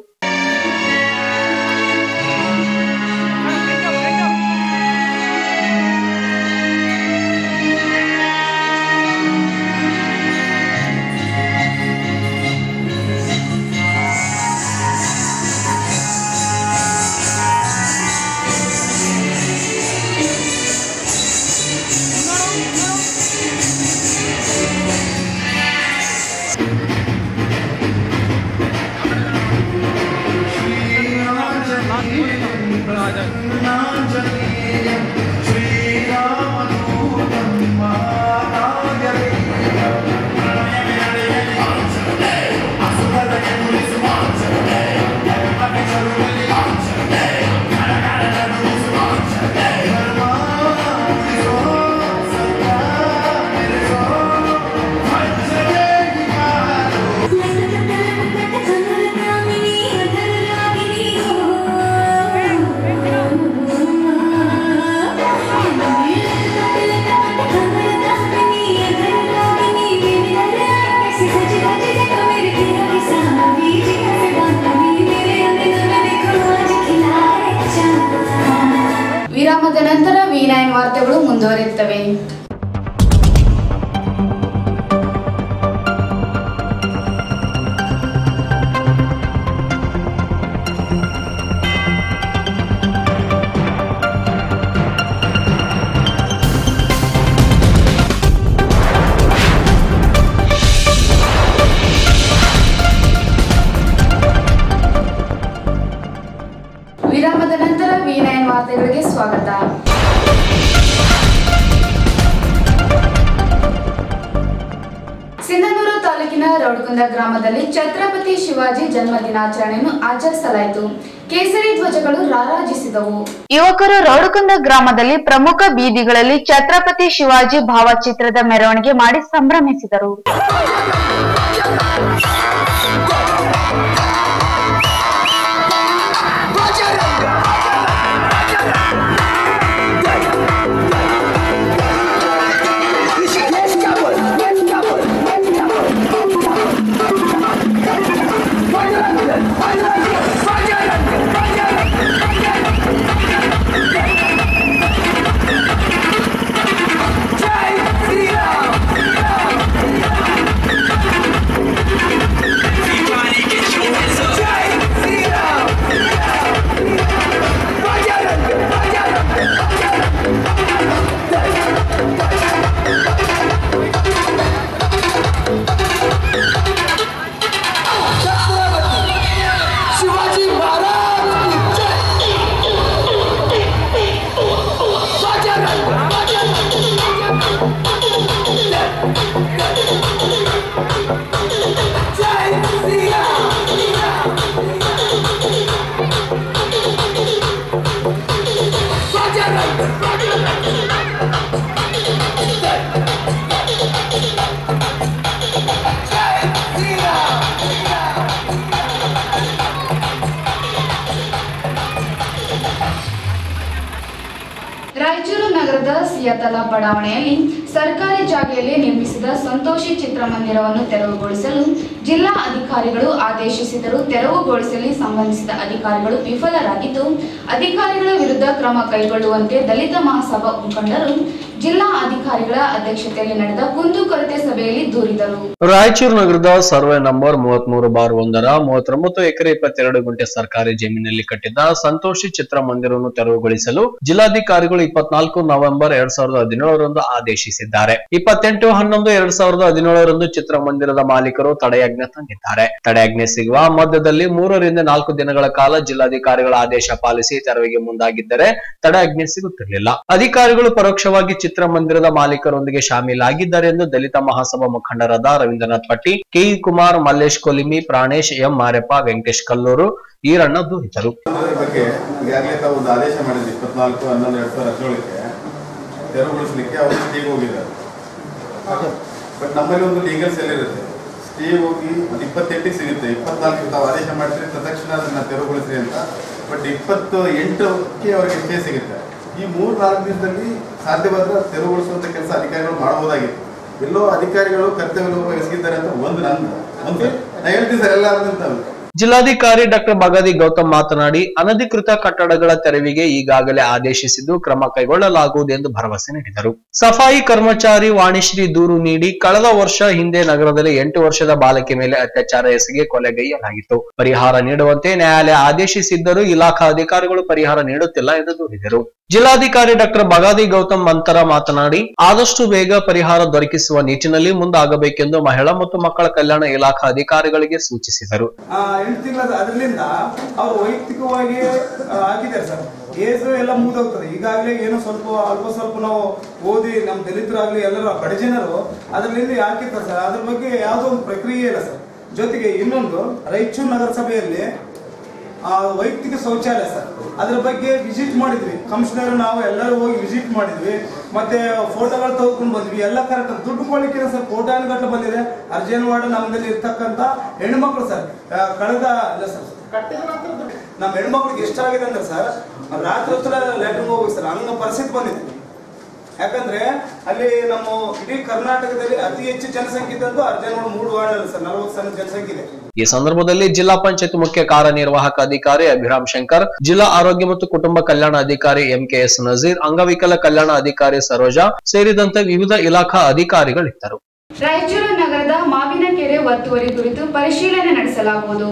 ವಿರಾಮದ ನಂತರ ವಿ ನೈನ್ ವಾರ್ತೆಗಳು ಮುಂದುವರಿಯುತ್ತವೆ ವಾರ್ತೆಗಳಿಗೆ ಸ್ವಾಗತ ಸಿಂಧನೂರು ತಾಲೂಕಿನ ರೌಡಕುಂದ ಗ್ರಾಮದಲ್ಲಿ ಛತ್ರಪತಿ ಶಿವಾಜಿ ಜನ್ಮ ದಿನಾಚರಣೆಯನ್ನು ಆಚರಿಸಲಾಯಿತು ಕೇಸರಿ ಧ್ವಜಗಳು ರಾರಾಜಿಸಿದವು ಯುವಕರು ರೌಡಕುಂದ ಗ್ರಾಮದಲ್ಲಿ ಪ್ರಮುಖ ಬೀದಿಗಳಲ್ಲಿ ಛತ್ರಪತಿ ಶಿವಾಜಿ ಭಾವಚಿತ್ರದ ಮೆರವಣಿಗೆ ಮಾಡಿ ಸಂಭ್ರಮಿಸಿದರು शिवाजी ರಾಯಚೂರು ನಗರದ ಸಿಯತಲ ಬಡಾವಣೆಯಲ್ಲಿ ಸರ್ಕಾರಿ ಜಾಗೆಯಲ್ಲಿ ನಿರ್ಮಿಸಿದ ಸಂತೋಷಿ ಚಿತ್ರಮಂದಿರವನ್ನು ತೆರವುಗೊಳಿಸಲು ಜಿಲ್ಲಾ ಅಧಿಕಾರಿಗಳು ಆದೇಶಿಸಿದರೂ ತೆರವುಗೊಳಿಸಲು ಸಂಬಂಧಿಸಿದ ಅಧಿಕಾರಿಗಳು ವಿಫಲರಾಗಿದ್ದು ಅಧಿಕಾರಿಗಳ ವಿರುದ್ಧ ಕ್ರಮ ಕೈಗೊಳ್ಳುವಂತೆ ದಲಿತ ಮಹಾಸಭಾ ಮುಖಂಡರು ಜಿಲ್ಲಾ ಅಧಿಕಾರಿಗಳ ಅಧ್ಯಕ್ಷತೆಯಲ್ಲಿ ನಡೆದ ಕುಂದುಕೊರತೆ ಸಭೆಯಲ್ಲಿ ದೂರಿದರು ರಾಯಚೂರು ನಗರದ ಸರ್ವೆ ನಂಬರ್ ಮೂವತ್ಮೂರು ಬಾರ್ ಒಂದರ ಮೂವತ್ತೊಂಬತ್ತು ಎಕರೆ ಇಪ್ಪತ್ತೆರಡು ಗುಂಟೆ ಸರ್ಕಾರಿ ಜಮೀನಲ್ಲಿ ಕಟ್ಟಿದ್ದ ಸಂತೋಷಿ ಚಿತ್ರಮಂದಿರವನ್ನು ತೆರವುಗೊಳಿಸಲು ಜಿಲ್ಲಾಧಿಕಾರಿಗಳು ಇಪ್ಪತ್ನಾಲ್ಕು ನವೆಂಬರ್ ಎರಡ್ ಸಾವಿರದ ಹದಿನೇಳರಂದು ಆದೇಶಿಸಿದ್ದಾರೆ ಇಪ್ಪತ್ತೆಂಟು ಹನ್ನೊಂದು ಎರಡ್ ಸಾವಿರದ ಹದಿನೇಳರಂದು ಚಿತ್ರಮಂದಿರದ ಮಾಲೀಕರು ತಡೆಯಾಜ್ಞೆ ತಂದಿದ್ದಾರೆ ತಡೆಯಾಜ್ಞೆ ಸಿಗುವ ಮಧ್ಯದಲ್ಲಿ ಮೂರರಿಂದ ನಾಲ್ಕು ದಿನಗಳ ಕಾಲ ಜಿಲ್ಲಾಧಿಕಾರಿಗಳ ಆದೇಶ ಪಾಲಿಸಿ ತೆರವಿಗೆ ಮುಂದಾಗಿದ್ದರೆ ತಡೆಯಾಜ್ಞೆ ಸಿಗುತ್ತಿರಲಿಲ್ಲ ಅಧಿಕಾರಿಗಳು ಪರೋಕ್ಷವಾಗಿ ಚಿತ್ರಮಂದಿರದ ಮಾಲೀಕರೊಂದಿಗೆ ಶಾಮೀಲಾಗಿದ್ದಾರೆ ಎಂದು ದಲಿತ ಮಹಾಸಭಾ ಮುಖಂಡರಾದ ರವೀಂದ್ರನಾಥ್ ಪಟ್ಟಿ ಕೆ ಕುಮಾರ್ ಮಲ್ಲೇಶ್ ಕೊಲಿಮಿ ಪ್ರಾಣೇಶ್ ಎಂ ಮಾರೆಪ್ಪ ವೆಂಕಟೇಶ್ ಕಲ್ಲೂರು ಈರಣ್ಣ ದೂರಿದರು ಅದರ ಬಗ್ಗೆ ಈಗಾಗಲೇ ತಾವು ಒಂದು ಆದೇಶ ಮಾಡಿದ್ವಿ ಇಪ್ಪತ್ನಾಲ್ಕು ಹನ್ನೊಂದು ಎರಡು ಸಾವಿರದ ಹದಿನೇಳಕ್ಕೆ ತೆರವುಗೊಳಿಸಲಿಕ್ಕೆ ಅವರು ಸ್ಟೀಗೆ ಹೋಗಿದ್ದಾರೆ ಬಟ್ ನಮ್ಮಲ್ಲಿ ಒಂದು ಲೀಗಲ್ ಸೆಲ್ ಇರುತ್ತೆ ಸ್ಟೇ ಹೋಗಿ ಒಂದು ಇಪ್ಪತ್ತೆಂಟಿಗೆ ಸಿಗುತ್ತೆ ಇಪ್ಪತ್ನಾಲ್ಕು ತಾವು ಆದೇಶ ಮಾಡ್ತೀರಿ ತಕ್ಷಣ ಅದನ್ನ ತೆರವುಗೊಳಿಸ್ರಿ ಅಂತ ಬಟ್ ಇಪ್ಪತ್ತು ಎಂಟಕ್ಕೆ ಅವರಿಗೆ ಸ್ಟೇ ಸಿಗುತ್ತೆ ಈ ಮೂರು ನಾಲ್ಕು ದಿನದಲ್ಲಿ ಸಾಧ್ಯವಾದ್ರೆ ತೆರವುಗೊಳಿಸುವಂತ ಕೆಲಸ ಅಧಿಕಾರಿಗಳು ಮಾಡಬಹುದಾಗಿತ್ತು ಎಲ್ಲೋ ಅಧಿಕಾರಿಗಳು ಕರ್ತವ್ಯ ಲೋಪ ಎಸಗಿದ್ದಾರೆ ಅಂತ ಒಂದು ನಂದು ಒಂದು ನಾ ಹೇಳ್ತೀನಿ ಸರ್ ಎಲ್ಲ ಅಂತ ಜಿಲ್ಲಾಧಿಕಾರಿ ಡಾಕ್ಟರ್ ಬಗಾದಿ ಗೌತಮ್ ಮಾತನಾಡಿ ಅನಧಿಕೃತ ಕಟ್ಟಡಗಳ ತೆರವಿಗೆ ಈಗಾಗಲೇ ಆದೇಶಿಸಿದ್ದು ಕ್ರಮ ಕೈಗೊಳ್ಳಲಾಗುವುದು ಎಂದು ಭರವಸೆ ನೀಡಿದರು ಸಫಾಯಿ ಕರ್ಮಚಾರಿ ವಾಣಿಶ್ರೀ ದೂರು ನೀಡಿ ಕಳೆದ ವರ್ಷ ಹಿಂದೆ ನಗರದಲ್ಲಿ ಎಂಟು ವರ್ಷದ ಬಾಲಕಿ ಮೇಲೆ ಅತ್ಯಾಚಾರ ಎಸಗಿ ಕೊಲೆಗೈಯಲಾಗಿತ್ತು ಪರಿಹಾರ ನೀಡುವಂತೆ ನ್ಯಾಯಾಲಯ ಆದೇಶಿಸಿದ್ದರೂ ಇಲಾಖಾ ಅಧಿಕಾರಿಗಳು ಪರಿಹಾರ ನೀಡುತ್ತಿಲ್ಲ ಎಂದು ದೂರಿದರು ಜಿಲ್ಲಾಧಿಕಾರಿ ಡಾಕ್ಟರ್ ಬಗಾದಿ ಗೌತಮ್ ಮಂತರ ಮಾತನಾಡಿ ಆದಷ್ಟು ಬೇಗ ಪರಿಹಾರ ದೊರಕಿಸುವ ನಿಟ್ಟಿನಲ್ಲಿ ಮುಂದಾಗಬೇಕೆಂದು ಮಹಿಳಾ ಮತ್ತು ಮಕ್ಕಳ ಕಲ್ಯಾಣ ಇಲಾಖಾ ಅಧಿಕಾರಿಗಳಿಗೆ ಸೂಚಿಸಿದರು ಆ, ಎಂಟು ತಿಂಗಳ ಅದರಿಂದ ಅವ್ರು ವೈಯಕ್ತಿಕವಾಗಿ ಆ, ಹಾಕಿದ್ದಾರೆ ಸರ್ ಏಜ್ ಎಲ್ಲ ಮುಗಿದೋಗ್ತದೆ ಈಗಾಗಲೇ ಏನೋ ಸ್ವಲ್ಪ ಅಲ್ಪ ಸ್ವಲ್ಪ ನಾವು ಓದಿ ನಮ್ಮ ದಲಿತರಾಗ್ಲಿ ಎಲ್ಲರೂ ಬಡಜನರು ಅದರಿಂದ ಹಾಕಿರ್ತಾರೆ ಸರ್ ಅದ್ರ ಬಗ್ಗೆ ಯಾವುದೋ ಒಂದು ಪ್ರಕ್ರಿಯೆ ಇಲ್ಲ ಸರ್ ಜೊತೆಗೆ ಇನ್ನೊಂದು ರಾಯಚೂರು ನಗರಸಭೆಯಲ್ಲಿ ಆ, ವೈಯಕ್ತಿಕ ಶೌಚಾಲಯ ಸರ್ ಅದ್ರ ಬಗ್ಗೆ ವಿಸಿಟ್ ಮಾಡಿದ್ವಿ ಕಮಿಷನರ್ ನಾವು ಎಲ್ಲರೂ ಹೋಗಿ ವಿಸಿಟ್ ಮಾಡಿದ್ವಿ ಮತ್ತೆ ಫೋಟೋಗಳು ತೆಗೆದುಕೊಂಡು ಬಂದ್ವಿ ಎಲ್ಲ ಕರೆಕ್ಟ್ ದುಡ್ಡು ಕೊಡ್ಲಿಕ್ಕೆ ಸರ್ ಫೋಟೋ ಗಟ್ಟಲೆ ಬಂದಿದೆ ಅರ್ಜೆಂಟ್ ನಮ್ಮಲ್ಲಿ ಇರ್ತಕ್ಕಂಥ ಹೆಣ್ಮಕ್ಳು ಸರ್ ಆ, ಕಳೆದ ಇಲ್ಲ ಸರ್ ನಮ್ಮ ಹೆಣ್ಮಕ್ಳಿಗೆ ಎಷ್ಟಾಗಿದೆ ಅಂದ್ರೆ ಸರ್ ರಾತ್ರಿ ಹೊತ್ತು ಲ್ಯಾಟ್ರಿನ್ ಹೋಗಿ ಸರ್ ಹಂಗ ಪರಿಸ್ಥಿತಿ ಬಂದಿದೆ ಯಾಕಂದ್ರೆ ಅಲ್ಲಿ ನಮ್ಮ ಇಡೀ ಕರ್ನಾಟಕದಲ್ಲಿ ಅತಿ ಹೆಚ್ಚು ಜನಸಂಖ್ಯೆ ಇದ್ದದ್ದು ಅರ್ಜೆಂಟ್ ಮೂರು ವಾರ್ಡ್ ಅಲ್ಲಿ ಸರ್ ನಲವತ್ತು ಸಾವಿರ ಜನಸಂಖ್ಯೆ ಇದೆ ಈ ಸಂದರ್ಭದಲ್ಲಿ ಜಿಲ್ಲಾ ಪಂಚಾಯತ್ ಮುಖ್ಯ ಕಾರ್ಯನಿರ್ವಾಹಕ ಅಧಿಕಾರಿ ಅಭಿರಾಮ್ ಶಂಕರ್ ಜಿಲ್ಲಾ ಆರೋಗ್ಯ ಮತ್ತು ಕುಟುಂಬ ಕಲ್ಯಾಣ ಅಧಿಕಾರಿ ಎಂಕೆಎಸ್ ನಜೀರ್ ಅಂಗವಿಕಲ ಕಲ್ಯಾಣ ಅಧಿಕಾರಿ ಸರೋಜಾ ಸೇರಿದಂತೆ ವಿವಿಧ ಇಲಾಖಾ ಅಧಿಕಾರಿಗಳಿದ್ದರು ರಾಯಚೂರು ನಗರದ ಮಾವಿನ ಕೆರೆ ಒತ್ತುವರಿ ಕುರಿತು ಪರಿಶೀಲನೆ ನಡೆಸಲಾಗುವುದು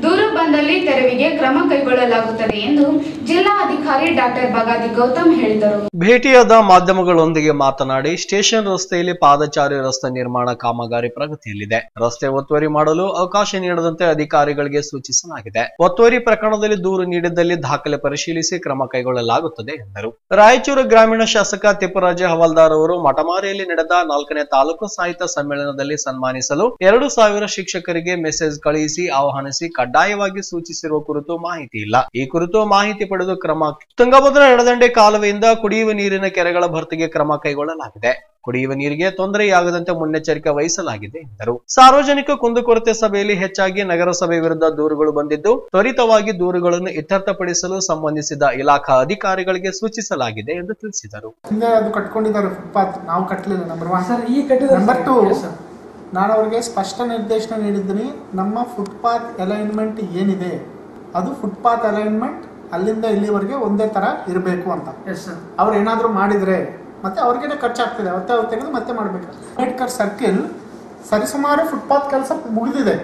ದೂರು ಬಂದಲ್ಲಿ ತೆರವಿಗೆ ಕ್ರಮ ಕೈಗೊಳ್ಳಲಾಗುತ್ತದೆ ಎಂದು ಜಿಲ್ಲಾಧಿಕಾರಿ ಡಾಕ್ಟರ್ ಬಗಾದಿ ಗೌತಮ್ ಹೇಳಿದರು ಭೇಟಿಯಾದ ಮಾಧ್ಯಮಗಳೊಂದಿಗೆ ಮಾತನಾಡಿ ಸ್ಟೇಷನ್ ರಸ್ತೆಯಲ್ಲಿ ಪಾದಚಾರಿ ರಸ್ತೆ ನಿರ್ಮಾಣ ಕಾಮಗಾರಿ ಪ್ರಗತಿಯಲ್ಲಿದೆ ರಸ್ತೆ ಒತ್ತುವರಿ ಮಾಡಲು ಅವಕಾಶ ನೀಡದಂತೆ ಅಧಿಕಾರಿಗಳಿಗೆ ಸೂಚಿಸಲಾಗಿದೆ ಒತ್ತುವರಿ ಪ್ರಕರಣದಲ್ಲಿ ದೂರು ನೀಡಿದ್ದಲ್ಲಿ ದಾಖಲೆ ಪರಿಶೀಲಿಸಿ ಕ್ರಮ ಕೈಗೊಳ್ಳಲಾಗುತ್ತದೆ ಎಂದರು ರಾಯಚೂರು ಗ್ರಾಮೀಣ ಶಾಸಕ ತಿಪ್ಪರಾಜ ಹವಾಲ್ದಾರ್ ಅವರು ಮಟಮಾರಿಯಲ್ಲಿ ನಡೆದ ನಾಲ್ಕನೇ ತಾಲೂಕು ಸಾಹಿತ್ಯ ಸಮ್ಮೇಳನದಲ್ಲಿ ಸನ್ಮಾನಿಸಲು ಎರಡು ಸಾವಿರ ಶಿಕ್ಷಕರಿಗೆ ಮೆಸೇಜ್ ಕಳುಹಿಸಿ ಆಹ್ವಾನಿಸಿ ಕಡ್ಡಾಯವಾಗಿ ಸೂಚಿಸಿರುವ ಕುರಿತು ಮಾಹಿತಿ ಇಲ್ಲ ಈ ಕುರಿತು ಮಾಹಿತಿ ಪಡೆದು ಕ್ರಮ ತುಂಗಭದ್ರಾ ಎಡದಂಡೆ ಕಾಲುವೆಯಿಂದ ಕುಡಿಯುವ ನೀರಿನ ಕೆರೆಗಳ ಭರ್ತಿಗೆ ಕ್ರಮ ಕೈಗೊಳ್ಳಲಾಗಿದೆ ಕುಡಿಯುವ ನೀರಿಗೆ ತೊಂದರೆಯಾಗದಂತೆ ಮುನ್ನೆಚ್ಚರಿಕೆ ವಹಿಸಲಾಗಿದೆ ಎಂದರು ಸಾರ್ವಜನಿಕ ಕುಂದುಕೊರತೆ ಸಭೆಯಲ್ಲಿ ಹೆಚ್ಚಾಗಿ ನಗರಸಭೆ ವಿರುದ್ಧ ದೂರುಗಳು ಬಂದಿದ್ದು ತ್ವರಿತವಾಗಿ ದೂರುಗಳನ್ನು ಇತ್ಯರ್ಥಪಡಿಸಲು ಸಂಬಂಧಿಸಿದ ಇಲಾಖಾ ಅಧಿಕಾರಿಗಳಿಗೆ ಸೂಚಿಸಲಾಗಿದೆ ಎಂದು ತಿಳಿಸಿದರು ಹಿಂದೆ ಅದು ಕಟ್ಕೊಂಡಿದ್ದಾರೆ ಫುಟ್ಪಾತ್ ನಾವು ಕಟ್ಟಲಿಲ್ಲ ನಂಬರ್ ಒನ್ ಸರ್, ಈ ಕಟ್ಟಿದ್ದಾರೆ number sir. Two Yes, sir. ನಾನು ಅವ್ರಿಗೆ ಸ್ಪಷ್ಟ ನಿರ್ದೇಶನ ನೀಡಿದ್ದೀನಿ ನಮ್ಮ ಫುಟ್ಪಾತ್ ಅಲೈನ್ಮೆಂಟ್ ಏನಿದೆ ಅದು ಫುಟ್ಪಾತ್ ಅಲೈನ್ಮೆಂಟ್ ಅಲ್ಲಿಂದ ಇಲ್ಲಿವರೆಗೆ ಒಂದೇ ತರ ಇರಬೇಕು ಅಂತ ಅವ್ರು ಏನಾದರೂ ಮಾಡಿದ್ರೆ ಮತ್ತೆ ಅವ್ರಿಗೇನೆ ಖರ್ಚಾಗ್ತದೆ ಅವತ್ತೆ ಅವ್ರು ತೆಗೆದು ಮತ್ತೆ ಮಾಡಬೇಕು ಅಂಬೇಡ್ಕರ್ ಸರ್ಕಿಲ್ ಸರಿಸುಮಾರು ಫುಟ್ಪಾತ್ ಕೆಲಸ ಮುಗಿದಿದೆ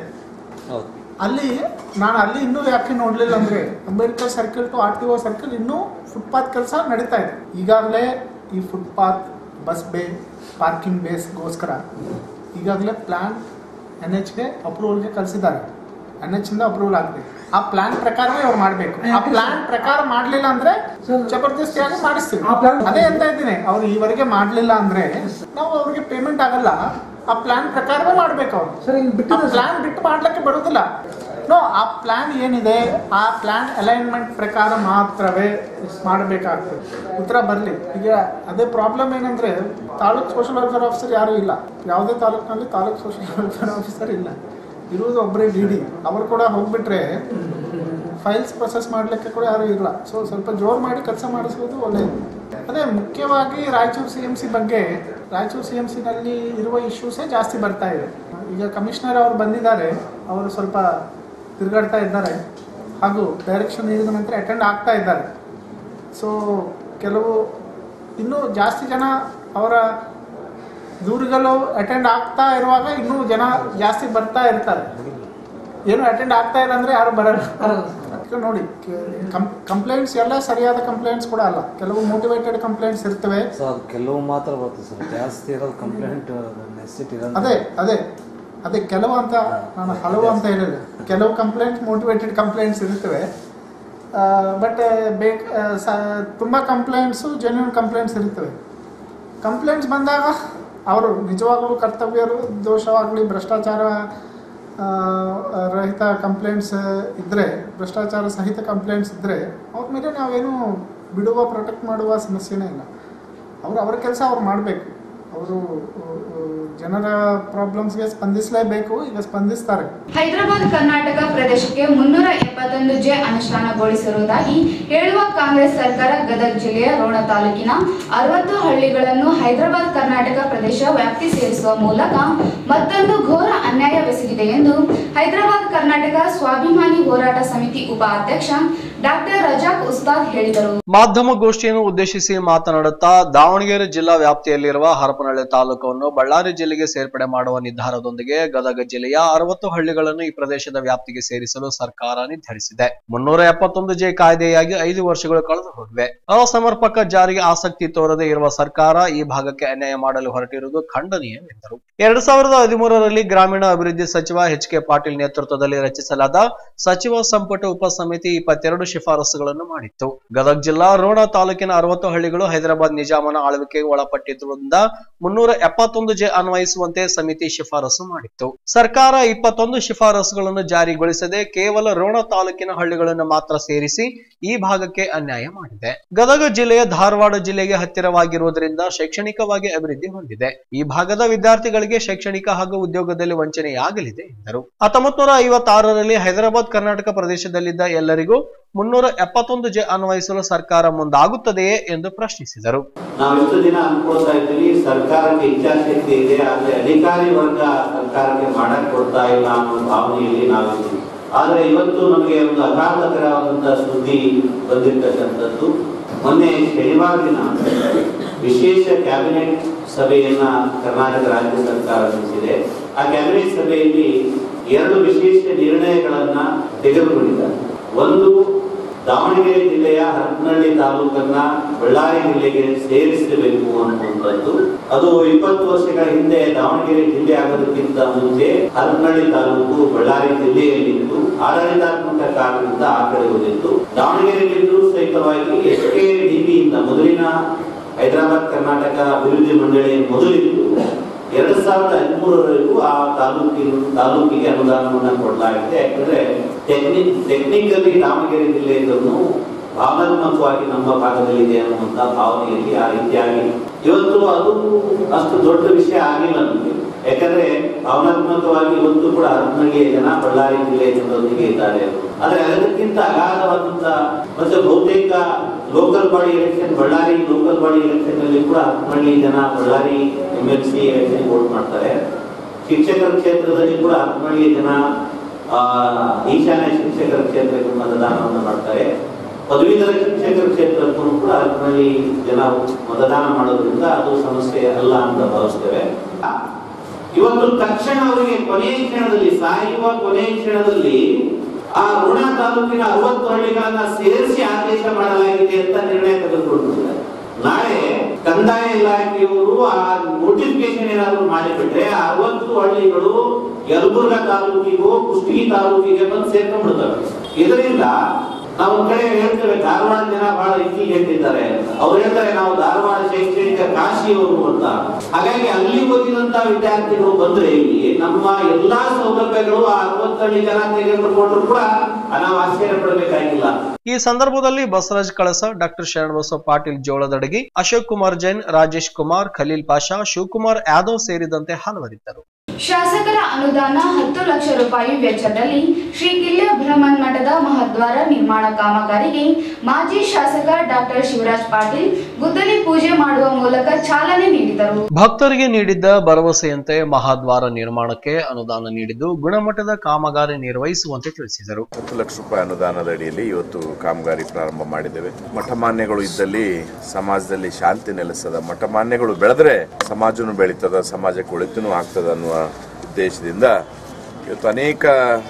ಅಲ್ಲಿ ನಾನು ಅಲ್ಲಿ ಇನ್ನೂ ಯಾಕೆ ನೋಡಲಿಲ್ಲ ಅಂದರೆ Ambedkar circle to R T O circle ಇನ್ನೂ ಫುಟ್ಪಾತ್ ಕೆಲಸ ನಡೀತಾ ಇದೆ ಈಗಾಗಲೇ ಈ ಫುಟ್ಪಾತ್ ಬಸ್ ಬೇ ಪಾರ್ಕಿಂಗ್ ಬೇಸ್ಗೋಸ್ಕರ ಈಗಾಗಲೇ ಪ್ಲಾನ್ ಎನ್ ಎಚ್ಗೆ ಅಪ್ರೂವಲ್ಗೆ ಕಳಿಸಿದ್ದಾರೆ ಎನ್ ಎಚ್ ಇಂದ ಅಪ್ರೂವಲ್ ಆಗಿದೆ ಆ ಪ್ಲಾನ್ ಪ್ರಕಾರವೇ ಅವ್ರು ಮಾಡಬೇಕು ಆ ಪ್ಲಾನ್ ಪ್ರಕಾರ ಮಾಡಲಿಲ್ಲ ಅಂದ್ರೆ ಜಬರ್ದಸ್ತಿಯಾಗಿ ಮಾಡಿಸ್ತೀವಿ ಅದೇ ಅಂತ ಇದ್ದೀನಿ ಅವ್ರು ಈವರೆಗೆ ಮಾಡಲಿಲ್ಲ ಅಂದ್ರೆ ನಾವು ಅವ್ರಿಗೆ ಪೇಮೆಂಟ್ ಆಗಲ್ಲ ಆ ಪ್ಲಾನ್ ಪ್ರಕಾರವೇ ಮಾಡ್ಬೇಕು ಅವ್ರು ಆ ಪ್ಲಾನ್ ಬಿಟ್ಟು ಮಾಡ್ಲಿಕ್ಕೆ ಬರುದಿಲ್ಲ ನೋ ಆ ಪ್ಲಾನ್ ಏನಿದೆ ಆ ಪ್ಲಾನ್ ಅಲೈನ್ಮೆಂಟ್ ಪ್ರಕಾರ ಮಾತ್ರವೇ ಮಾಡಬೇಕಾಗ್ತದೆ ಉತ್ತರ ಬರಲಿ ಈಗ ಅದೇ ಪ್ರಾಬ್ಲಮ್ ಏನಂದ್ರೆ ತಾಲೂಕ್ ಸೋಷಲ್ ವೆಲ್ಫೇರ್ ಆಫೀಸರ್ ಯಾರೂ ಇಲ್ಲ ಯಾವುದೇ ತಾಲೂಕಿನಲ್ಲಿ ತಾಲೂಕ್ ಸೋಷಲ್ ವೆಲ್ಫೇರ್ ಆಫೀಸರ್ ಇಲ್ಲ ಇರುವುದು ಒಬ್ಬರೇ ಡಿ ಡಿ ಅವರು ಕೂಡ ಹೋಗ್ಬಿಟ್ರೆ ಫೈಲ್ಸ್ ಪ್ರೊಸೆಸ್ ಮಾಡಲಿಕ್ಕೆ ಕೂಡ ಯಾರೂ ಇಲ್ಲ ಸೊ ಸ್ವಲ್ಪ ಜೋರು ಮಾಡಿ ಕೆಲಸ ಮಾಡಿಸೋದು ಒಳ್ಳೆಯದು ಅದೇ ಮುಖ್ಯವಾಗಿ ರಾಯಚೂರು ಸಿ ಎಮ್ ಸಿ ಬಗ್ಗೆ ರಾಯಚೂರು ಸಿ ಎಮ್ ಸಿನಲ್ಲಿ ಇರುವ ಇಶ್ಯೂಸೇ ಜಾಸ್ತಿ ಬರ್ತಾ ಇದೆ ಈಗ ಕಮಿಷನರ್ ಅವರು ಬಂದಿದ್ದಾರೆ ಅವರು ಸ್ವಲ್ಪ ತಿರುಗಾಡ್ತಾ ಇದ್ದಾರೆ ಹಾಗೂ ಡೈರೆಕ್ಷನ್ ನೀಡಿದ ನಂತರ ಅಟೆಂಡ್ ಆಗ್ತಾ ಇದ್ದಾರೆ ಸೊ ಕೆಲವು ಇನ್ನೂ ಜಾಸ್ತಿ ಜನ ಅವರ ದೂರುಗಳು ಅಟೆಂಡ್ ಆಗ್ತಾ ಇರುವಾಗ ಇನ್ನೂ ಜನ ಜಾಸ್ತಿ ಬರ್ತಾ ಇರ್ತಾರೆ ಏನು ಅಟೆಂಡ್ ಆಗ್ತಾ ಇಲ್ಲ ಅಂದ್ರೆ ಯಾರು ಬರಲ್ಲ ಅದಕ್ಕೆ ನೋಡಿ ಕಂಪ್ಲೇಂಟ್ಸ್ ಎಲ್ಲ ಸರಿಯಾದ ಕಂಪ್ಲೇಂಟ್ಸ್ ಕೂಡ ಅಲ್ಲ ಕೆಲವು ಮೋಟಿವೇಟೆಡ್ ಕಂಪ್ಲೇಂಟ್ಸ್ ಇರ್ತವೆ ಸೊ ಅದು ಕೆಲವು ಮಾತ್ರ ಬರ್ತದೆ ಸರ್ ಜಾಸ್ತಿ ಇರೋದು ಕಂಪ್ಲೇಂಟ್ ನೆಸಿಟಿ ಇರೋದು ಅದೇ ಅದೇ ಅದೇ ಕೆಲವು ಅಂತ ನಾನು ಹಲವು ಅಂತ ಹೇಳಿಲ್ಲ ಕೆಲವು ಕಂಪ್ಲೇಂಟ್ಸ್ ಮೋಟಿವೇಟೆಡ್ ಕಂಪ್ಲೇಂಟ್ಸ್ ಇರ್ತವೆ ಬಟ್ ಬೇಕ್ ತುಂಬ ಕಂಪ್ಲೇಂಟ್ಸು ಜೆನ್ಯೂನ್ ಕಂಪ್ಲೇಂಟ್ಸ್ ಇರ್ತವೆ ಕಂಪ್ಲೇಂಟ್ಸ್ ಬಂದಾಗ ಅವರು ನಿಜವಾಗಲೂ ಕರ್ತವ್ಯರು ದೋಷವಾಗಲಿ ಭ್ರಷ್ಟಾಚಾರ ಆ, ರಹಿತ ಕಂಪ್ಲೇಂಟ್ಸ್ ಇದ್ದರೆ ಭ್ರಷ್ಟಾಚಾರ ಸಹಿತ ಕಂಪ್ಲೇಂಟ್ಸ್ ಇದ್ದರೆ ಅವ್ರ ಮೇಲೆ ನಾವೇನು ಬಿಡುವ ಪ್ರೊಟೆಕ್ಟ್ ಮಾಡುವ ಸಮಸ್ಯೆನೇ ಇಲ್ಲ ಅವರು ಅವರ ಕೆಲಸ ಅವ್ರು ಮಾಡಬೇಕು ಅವರು ಜನರ ಪ್ರಾಬ್ಲಮ್ಸ್ಗೆ ಸ್ಪಂದಿಸಲೇಬೇಕು ಈಗ ಸ್ಪಂದಿಸ್ತಾರೆ ಹೈದರಾಬಾದ್ ಕರ್ನಾಟಕ ಪ್ರದೇಶಕ್ಕೆ ಮುನ್ನೂರ ಎಪ್ಪತ್ತೊಂದು ಜೆ ಅನುಷ್ಠಾನಗೊಳಿಸಿರುವುದಾಗಿ ಹೇಳುವ ಕಾಂಗ್ರೆಸ್ ಸರ್ಕಾರ ಗದಗ ಜಿಲ್ಲೆಯ ರೋಣ ತಾಲೂಕಿನ ಅರವತ್ತು ಹಳ್ಳಿಗಳನ್ನು ಹೈದರಾಬಾದ್ ಕರ್ನಾಟಕ ಪ್ರದೇಶ ವ್ಯಾಪ್ತಿ ಸೇರಿಸುವ ಮೂಲಕ ಮತ್ತೊಂದು ಘೋರ ಅನ್ಯಾಯವೆಸಗಿದೆ ಎಂದು ಹೈದರಾಬಾದ್ ಕರ್ನಾಟಕ ಸ್ವಾಭಿಮಾನಿ ಹೋರಾಟ ಸಮಿತಿ ಉಪಾಧ್ಯಕ್ಷ ಡಾಕ್ಟರ್ ರಜಾಕ್ ಉಸ್ತಾದ್ ಹೇಳಿದರು ಮಾಧ್ಯಮಗೋಷ್ಠಿಯನ್ನು ಉದ್ದೇಶಿಸಿ ಮಾತನಾಡುತ್ತಾ ದಾವಣಗೆರೆ ಜಿಲ್ಲಾ ವ್ಯಾಪ್ತಿಯಲ್ಲಿರುವ ಹರಪನಹಳ್ಳಿ ತಾಲೂಕನ್ನು ಬಳ್ಳಾರಿ ಜಿಲ್ಲೆಗೆ ಸೇರ್ಪಡೆ ಮಾಡುವ ನಿರ್ಧಾರದೊಂದಿಗೆ ಗದಗ ಜಿಲ್ಲೆಯ ಅರವತ್ತು ಹಳ್ಳಿಗಳನ್ನು ಈ ಪ್ರದೇಶದ ವ್ಯಾಪ್ತಿಗೆ ಸೇರಿಸಲು ಸರ್ಕಾರ ನಿರ್ಧರಿಸಿದೆ ಮುನ್ನೂರ ಎಪ್ಪತ್ತೊಂದು ಜೆ ಕಾಯ್ದೆಯಾಗಿ ಐದು ವರ್ಷಗಳು ಕಳೆದು ಹೋಗಿವೆ ಅಸಮರ್ಪಕ ಜಾರಿಗೆ ಆಸಕ್ತಿ ತೋರದೆ ಇರುವ ಸರ್ಕಾರ ಈ ಭಾಗಕ್ಕೆ ಅನ್ಯಾಯ ಮಾಡಲು ಹೊರಟಿರುವುದು ಖಂಡನೀಯವೆಂದರು ಎರಡ್ ಸಾವಿರದ ಹದಿಮೂರರಲ್ಲಿ ಗ್ರಾಮೀಣ ಅಭಿವೃದ್ಧಿ ಸಚಿವ ಎಚ್ ಕೆ ಪಾಟೀಲ್ ನೇತೃತ್ವದಲ್ಲಿ ರಚಿಸಲಾದ ಸಚಿವ ಸಂಪುಟ ಉಪ ಸಮಿತಿ ಇಪ್ಪತ್ತೆರಡು ಶಿಫಾರಸುಗಳನ್ನು ಮಾಡಿತ್ತು ಗದಗ ಜಿಲ್ಲಾ ರೋಣ ತಾಲೂಕಿನ ಅರವತ್ತು ಹಳ್ಳಿಗಳು ಹೈದರಾಬಾದ್ ನಿಜಾಮನ ಆಳ್ವಿಕೆಗೆ ಒಳಪಟ್ಟಿದ್ದರಿಂದ ಮುನ್ನೂರ ಎಪ್ಪತ್ತೊಂದು ಜೆ ಅನ್ವಯಿಸುವಂತೆ ಸಮಿತಿ ಶಿಫಾರಸು ಮಾಡಿತ್ತು ಸರ್ಕಾರ ಇಪ್ಪತ್ತೊಂದು ಶಿಫಾರಸುಗಳನ್ನು ಜಾರಿಗೊಳಿಸದೆ ಕೇವಲ ರೋಣ ತಾಲೂಕಿನ ಹಳ್ಳಿಗಳನ್ನು ಮಾತ್ರ ಸೇರಿಸಿ ಈ ಭಾಗಕ್ಕೆ ಅನ್ಯಾಯ ಮಾಡಿದೆ ಗದಗ ಜಿಲ್ಲೆಯ ಧಾರವಾಡ ಜಿಲ್ಲೆಗೆ ಹತ್ತಿರವಾಗಿರುವುದರಿಂದ ಶೈಕ್ಷಣಿಕವಾಗಿ ಅಭಿವೃದ್ಧಿ ಹೊಂದಿದೆ ಈ ಭಾಗದ ವಿದ್ಯಾರ್ಥಿಗಳಿಗೆ ಶೈಕ್ಷಣಿಕ ಹಾಗೂ ಉದ್ಯೋಗದಲ್ಲಿ ವಂಚನೆಯಾಗಲಿದೆ ಎಂದರು ಹತ್ತೊಂಬತ್ ನೂರ ಐವತ್ತಾರರಲ್ಲಿ ಹೈದರಾಬಾದ್ ಕರ್ನಾಟಕ ಪ್ರದೇಶದಲ್ಲಿದ್ದ ಎಲ್ಲರಿಗೂ ಮುನ್ನೂರ ಎಪ್ಪತ್ತೊಂದು ಜೆ ಅನ್ವಯಿಸಲು ಸರ್ಕಾರ ಮುಂದಾಗುತ್ತದೆಯೇ ಎಂದು ಪ್ರಶ್ನಿಸಿದರು ನಾವು ಇಷ್ಟು ದಿನ ಅನ್ಕೊಳ್ತಾ ಇದ್ದೀವಿ ಸರ್ಕಾರಕ್ಕೆ ಇಚ್ಛಾಶಕ್ತಿ ಇದೆ ಆದ್ರೆ ಅಧಿಕಾರಿ ವರ್ಗ ಸರ್ಕಾರಕ್ಕೆ ಮಾಡಕ್ ಕೊಡ್ತಾ ಇಲ್ಲ ಅನ್ನೋ ಭಾವನೆಯಲ್ಲಿ ನಾವಿದ್ದೀವಿ ಆದ್ರೆ ಇವತ್ತು ನಮಗೆ ಒಂದು ಆಘಾತಕರವಾದಂತಹ ಸುದ್ದಿ ಬಂದಿರತಕ್ಕಂಥದ್ದು ಮೊನ್ನೆ ಶನಿವಾರ ದಿನ ವಿಶೇಷ ಕ್ಯಾಬಿನೆಟ್ ಸಭೆಯನ್ನ ಕರ್ನಾಟಕ ರಾಜ್ಯ ಸರ್ಕಾರ ನಡೆಸಿದೆ ಆ ಕ್ಯಾಬಿನೆಟ್ ಸಭೆಯಲ್ಲಿ ಎರಡು ವಿಶೇಷ ನಿರ್ಣಯಗಳನ್ನ ತೆಗೆದುಕೊಂಡಿದ್ದಾರೆ ಒಂದು ದಾವಣಗೆರೆ ಜಿಲ್ಲೆಯ ಹರಪನಹಳ್ಳಿ ತಾಲೂಕನ್ನ ಬಳ್ಳಾರಿ ಜಿಲ್ಲೆಗೆ ಸೇರಿಸಬೇಕು ಅನ್ನುವಂಥದ್ದು ಅದು ಇಪ್ಪತ್ತು ವರ್ಷಗಳ ಹಿಂದೆ ದಾವಣಗೆರೆ ಜಿಲ್ಲೆ ಆಗೋದಕ್ಕಿಂತ ಮುಂಚೆ ಹರಪನಹಳ್ಳಿ ತಾಲೂಕು ಬಳ್ಳಾರಿ ಜಿಲ್ಲೆಯಲ್ಲಿತ್ತು ಆಡಳಿತಾತ್ಮಕ ಕಾರಣದಿಂದ ಆ ಕಡೆ ಹೋಗಿತ್ತು ದಾವಣಗೆರೆಯಲ್ಲಿದ್ದರೂ ಸಹಿತವಾಗಿ ಎಸ್ ಕೆ ಡಿಬಿಯಿಂದ ಮೊದಲಿನ ಹೈದರಾಬಾದ್ ಕರ್ನಾಟಕ ಅಭಿವೃದ್ಧಿ ಮಂಡಳಿ ಮೊದಲಿತ್ತು ಎರಡ್ ಸಾವಿರದ ಹದಿಮೂರರವರೆಗೂ ಆ ತಾಲೂಕಿನ ತಾಲೂಕಿಗೆ ಅನುದಾನವನ್ನು ಕೊಡಲಾಗಿದೆ ಯಾಕಂದ್ರೆ ಟೆಕ್ನಿಕ್ ಟೆಕ್ನಿಕಲಿ ದಾವಣಗೆರೆ ಜಿಲ್ಲೆಯನ್ನು ಭಾವನಾತ್ಮಕವಾಗಿ ನಮ್ಮ ಭಾಗದಲ್ಲಿದೆ ಅನ್ನುವಂತ ಭಾವನೆಯಲ್ಲಿ ಆ ರೀತಿಯಾಗಿ ಇವತ್ತು ಅದು ಅಷ್ಟು ದೊಡ್ಡ ವಿಷಯ ಆಗಿಲ್ಲ ನಮಗೆ ಯಾಕಂದ್ರೆ ಭಾವನಾತ್ಮಕವಾಗಿ ಇವತ್ತು ಕೂಡ ಹರಪನಹಳ್ಳಿಯ ಜನ ಬಳ್ಳಾರಿ ಜಿಲ್ಲೆಯ ಜನರೊಂದಿಗೆ ಇದ್ದಾರೆ ಆದ್ರೆ ಅದಕ್ಕಿಂತ ಅಗಾಧವಾದಂತ ಮತ್ತೆ ಬಹುತೇಕ local body election Ballari local body election ಅಲ್ಲಿ ಕೂಡ ಹರಪನಹಳ್ಳಿ ಜನ Ballari M L C election vote ಮಾಡ್ತಾರೆ ಶಿಕ್ಷಕರ ಕ್ಷೇತ್ರದಲ್ಲಿ ಕೂಡ ಹರಪನಹಳ್ಳಿ ಜನ ಆ, ಈಶಾನ್ಯ ಶಿಕ್ಷಕರ ಕ್ಷೇತ್ರಕ್ಕೆ ಮತದಾನವನ್ನು ಮಾಡ್ತಾರೆ ಪದವೀಧರ ಶಿಕ್ಷಕರ ಕ್ಷೇತ್ರಕ್ಕೂ ಕೂಡ ಹರಪನಹಳ್ಳಿ ಜನ ಮತದಾನ ಮಾಡೋದ್ರಿಂದ ಅದು ಸಮಸ್ಯೆ ಅಲ್ಲ ಅಂತ ಭಾವಿಸ್ತೇವೆ ಇವತ್ತು ತಕ್ಷಣ ಅವರಿಗೆ ಕೊನೆಯ ಕ್ಷಣದಲ್ಲಿ ಸಾಯುವ ಕೊನೆಯ ಕ್ಷಣದಲ್ಲಿ ಆ ಋಣ ತಾಲೂಕಿನ ಅರವತ್ತು ಹಳ್ಳಿಗಳನ್ನ ಸೇರಿಸಿ ಆದೇಶ ಮಾಡಲಾಗಿದೆ ಅಂತ ನಿರ್ಣಯ ತೆಗೆದುಕೊಂಡಿದ್ದಾರೆ ನಾಳೆ ಕಂದಾಯ ಇಲಾಖೆಯವರು ಆ ನೋಟಿಫಿಕೇಶನ್ ಏನಾದ್ರು ಮಾಡಿಬಿಟ್ರೆ ಆ ಅರವತ್ತು ಹಳ್ಳಿಗಳು ಯಲಬುರ್ಗಾ ತಾಲೂಕಿಗೂ ಕುಷ್ಟಗಿ ತಾಲೂಕಿಗೆ ಬಂದು ಸೇರ್ಕೊಂಡ್ಬಿಡ್ತವೆ ಇದರಿಂದ ನಾವು ಒಂದ್ ಕಡೆ ಹೇಳ್ತೇವೆ ಧಾರವಾಡ ಜನ ಬಹಳ ಇಂಟೆಲಿಜೆಂಟ್ ಅವ್ರು ಹೇಳ್ತಾರೆ ನಾವು ಧಾರವಾಡ ಶೈಕ್ಷಣಿಕ ಕಾಶಿಯವರು ಅಂತ ಹಾಗಾಗಿ ಅಲ್ಲಿ ಓದಿದಂತ ವಿದ್ಯಾರ್ಥಿಗಳು ಬಂದ್ರೆ ಇಲ್ಲಿ ನಮ್ಮ ಎಲ್ಲಾ ಸೌಲಭ್ಯಗಳು ಆ ಅರವತ್ತಳ್ಳಿ ಜನ ತೆಗೆದುಕೊಂಡ್ರು ಕೂಡ ನಾವು ಆಶ್ಚರ್ಯ ಪಡಬೇಕಾಗಿಲ್ಲ ಈ ಸಂದರ್ಭದಲ್ಲಿ ಬಸವರಾಜ್ ಕಳಸ ಡಾಕ್ಟರ್ ಶರಣಬಸವ ಪಾಟೀಲ್ ಜೋಳದಡಗಿ ಅಶೋಕ್ ಕುಮಾರ್ ಜೈನ್ ರಾಜೇಶ್ ಕುಮಾರ್ ಖಲೀಲ್ ಪಾಷಾ ಶಿವಕುಮಾರ್ ಯಾದವ್ ಸೇರಿದಂತೆ ಹಲವರಿದ್ದರು ಶಾಸಕರ ಅನುದಾನ ಹತ್ತು ಲಕ್ಷ ರೂಪಾಯಿ ವೆಚ್ಚದಲ್ಲಿ ಶ್ರೀ ಕಿಲ್ಲೆ ಬ್ರಹ್ಮನ್ ಮಠದ ಮಹದ್ವಾರ ನಿರ್ಮಾಣ ಕಾಮಗಾರಿಗೆ ಮಾಜಿ ಶಾಸಕ ಡಾಕ್ಟರ್ ಶಿವರಾಜ್ ಪಾಟೀಲ್ ಗುದ್ದಲಿ ಪೂಜೆ ಮಾಡುವ ಮೂಲಕ ಚಾಲನೆ ನೀಡಿದರು ಭಕ್ತರಿಗೆ ನೀಡಿದ್ದ ಭರವಸೆಯಂತೆ ಮಹಾದ್ವಾರ ನಿರ್ಮಾಣಕ್ಕೆ ಅನುದಾನ ನೀಡಿದ್ದು ಗುಣಮಟ್ಟದ ಕಾಮಗಾರಿ ನಿರ್ವಹಿಸುವಂತೆ ತಿಳಿಸಿದರು ಹತ್ತು ಲಕ್ಷ ರೂಪಾಯಿ ಅನುದಾನದ ಅಡಿಯಲ್ಲಿ ಇವತ್ತು ಕಾಮಗಾರಿ ಪ್ರಾರಂಭ ಮಾಡಿದ್ದೇವೆ ಮಠಮಾನ್ಯಗಳು ಇದ್ದಲ್ಲಿ ಸಮಾಜದಲ್ಲಿ ಶಾಂತಿ ನೆಲೆಸದ ಮಠಮಾನ್ಯಗಳು ಬೆಳೆದ್ರೆ ಸಮಾಜನೂ ಬೆಳೀತದ ಸಮಾಜಕ್ಕೆ ಒಳಿತನೂ ಆಗ್ತದ ಅನ್ನುವ ಉದ್ದೇಶದಿಂದ ಇವತ್ತು ಅನೇಕ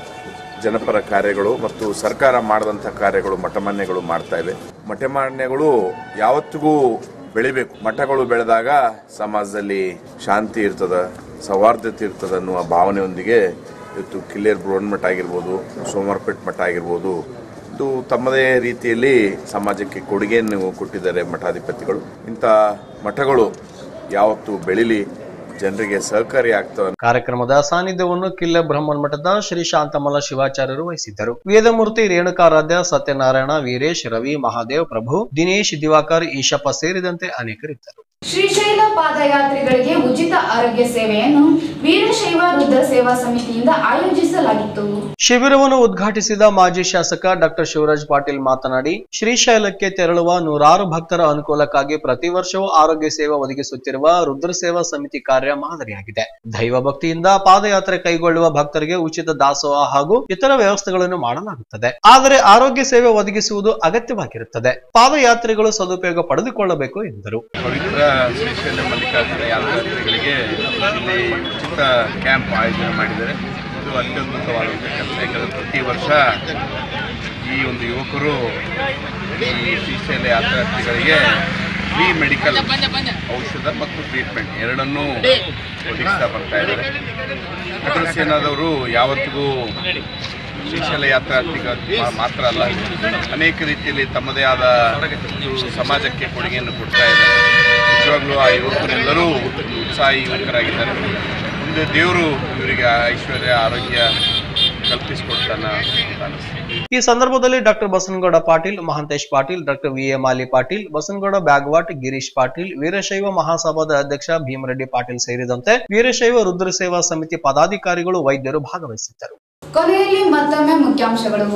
ಜನಪರ ಕಾರ್ಯಗಳು ಮತ್ತು ಸರ್ಕಾರ ಮಾಡಿದಂಥ ಕಾರ್ಯಗಳು ಮಠಮಾನ್ಯಗಳು ಮಾಡ್ತಾ ಇವೆ ಮಠಮಾನ್ಯಗಳು ಯಾವತ್ತಿಗೂ ಬೆಳಿಬೇಕು ಮಠಗಳು ಬೆಳೆದಾಗ ಸಮಾಜದಲ್ಲಿ ಶಾಂತಿ ಇರ್ತದ ಸೌಹಾರ್ದತೆ ಇರ್ತದ ಅನ್ನುವ ಭಾವನೆಯೊಂದಿಗೆ ಇವತ್ತು ಕಿಲ್ಲೇರ್ ಬೃಹನ್ಮಠ ಆಗಿರ್ಬೋದು ಸೋಮವಾರಪೇಟ್ ಮಠ ಆಗಿರ್ಬೋದು ಇದು ತಮ್ಮದೇ ರೀತಿಯಲ್ಲಿ ಸಮಾಜಕ್ಕೆ ಕೊಡುಗೆಯನ್ನು ಕೊಟ್ಟಿದ್ದಾರೆ ಮಠಾಧಿಪತಿಗಳು ಇಂಥ ಮಠಗಳು ಯಾವತ್ತೂ ಬೆಳಿಲಿ ಜನರಿಗೆ ಸಹಕಾರಿ ಆಗ್ತವೆ ಕಾರ್ಯಕ್ರಮದ ಸಾನ್ನಿಧ್ಯವನ್ನು ಕಿಲ್ಲ ಬ್ರಹ್ಮನ್ ಮಠದ ಶ್ರೀ ಶಾಂತಮಲ ಶಿವಾಚಾರ್ಯರು ವಹಿಸಿದ್ದರು ವೇದಮೂರ್ತಿ ರೇಣುಕಾರಾಧ್ಯ ಸತ್ಯನಾರಾಯಣ ವೀರೇಶ್ ರವಿ ಮಹಾದೇವ್ ಪ್ರಭು ದಿನೇಶ್ ದಿವಾಕರ್ ಈಶಪ್ಪ ಸೇರಿದಂತೆ ಅನೇಕರಿದ್ದರು ಶ್ರೀಶೈಲ ಪಾದಯಾತ್ರಿಗಳಿಗೆ ಉಚಿತ ಆರೋಗ್ಯ ಸೇವೆಯನ್ನು ವೀರಶೈವ ರುದ್ರ ಸೇವಾ ಸಮಿತಿಯಿಂದ ಆಯೋಜಿಸಲಾಗಿತ್ತು ಶಿಬಿರವನ್ನು ಉದ್ಘಾಟಿಸಿದ ಮಾಜಿ ಶಾಸಕ ಡಾಕ್ಟರ್ ಶಿವರಾಜ್ ಪಾಟೀಲ್ ಮಾತನಾಡಿ ಶ್ರೀಶೈಲಕ್ಕೆ ತೆರಳುವ ನೂರಾರು ಭಕ್ತರ ಅನುಕೂಲಕ್ಕಾಗಿ ಪ್ರತಿ ವರ್ಷವೂ ಆರೋಗ್ಯ ಸೇವೆ ಒದಗಿಸುತ್ತಿರುವ ರುದ್ರ ಸೇವಾ ಸಮಿತಿ ಕಾರ್ಯ ಮಾದರಿಯಾಗಿದೆ ದೈವ ಭಕ್ತಿಯಿಂದ ಪಾದಯಾತ್ರೆ ಕೈಗೊಳ್ಳುವ ಭಕ್ತರಿಗೆ ಉಚಿತ ದಾಸೋಹ ಹಾಗೂ ಇತರ ವ್ಯವಸ್ಥೆಗಳನ್ನು ಮಾಡಲಾಗುತ್ತದೆ ಆದರೆ ಆರೋಗ್ಯ ಸೇವೆ ಒದಗಿಸುವುದು ಅಗತ್ಯವಾಗಿರುತ್ತದೆ ಪಾದಯಾತ್ರಿಗಳು ಸದುಪಯೋಗ ಪಡೆದುಕೊಳ್ಳಬೇಕು ಎಂದರು ಪವಿತ್ರ ಶ್ರೀಶೈಲ ಮಲ್ಲಿಕಾರ್ಜುನ ಯಾತ್ರಾರ್ಥಿಗಳಿಗೆ ಇಲ್ಲಿ ಉಚಿತ ಕ್ಯಾಂಪ್ ಆಯೋಜನೆ ಮಾಡಿದ್ದಾರೆ ಇದು ಅತ್ಯದ್ಭುತವಾದಂಥ ಕೆಲಸ ಯಾಕಂದರೆ ಪ್ರತಿ ವರ್ಷ ಈ ಒಂದು ಯುವಕರು ಈ ಶ್ರೀಶೈಲ ಯಾತ್ರಾರ್ಥಿಗಳಿಗೆ ಫ್ರೀ ಮೆಡಿಕಲ್ ಔಷಧ ಮತ್ತು ಟ್ರೀಟ್ಮೆಂಟ್ ಎರಡನ್ನೂ ಒದಗಿಸ್ತಾ ಬರ್ತಾ ಇದ್ದಾರೆ ಅಟಲ್ ಸೇನಾದವರು ಯಾವತ್ತಿಗೂ ಶ್ರೀಶೈಲ ಯಾತ್ರಾರ್ಥಿಗ ಮಾತ್ರ ಅಲ್ಲ ಅನೇಕ ರೀತಿಯಲ್ಲಿ ತಮ್ಮದೇ ಆದ ಒಂದು ಸಮಾಜಕ್ಕೆ ಕೊಡುಗೆಯನ್ನು ಕೊಡ್ತಾ ಇದ್ದಾರೆ ನಿಜವಾಗ್ಲೂ ಆ ಯುವಕರೆಲ್ಲರೂ ಉತ್ಸಾಹಿ ಯುವಕರಾಗಿದ್ದಾರೆ ಮುಂದೆ ದೇವರು ಇವರಿಗೆ ಐಶ್ವರ್ಯ ಆರೋಗ್ಯ ಕಲ್ಪಿಸಿಕೊಡ್ತಾನ ಅಂತ ಅನಿಸ್ತದೆ ಈ ಸಂದರ್ಭದಲ್ಲಿ doctor Basanagouda Patil Mahantesh Patil doctor V A Mali Patil Basanagouda Bagwat Girish Patil Veerashaiva ಮಹಾಸಭಾದ ಅಧ್ಯಕ್ಷ ಭೀಮರೆಡ್ಡಿ ಪಾಟೀಲ್ ಸೇರಿದಂತೆ ವೀರಶೈವ ರುದ್ರ ಸೇವಾ ಸಮಿತಿ ಪದಾಧಿಕಾರಿಗಳು ವೈದ್ಯರು ಭಾಗವಹಿಸಿದ್ದರು ಕೊನೆಯಲ್ಲಿ ಮತ್ತೊಮ್ಮೆ ಮುಖ್ಯಾಂಶಗಳು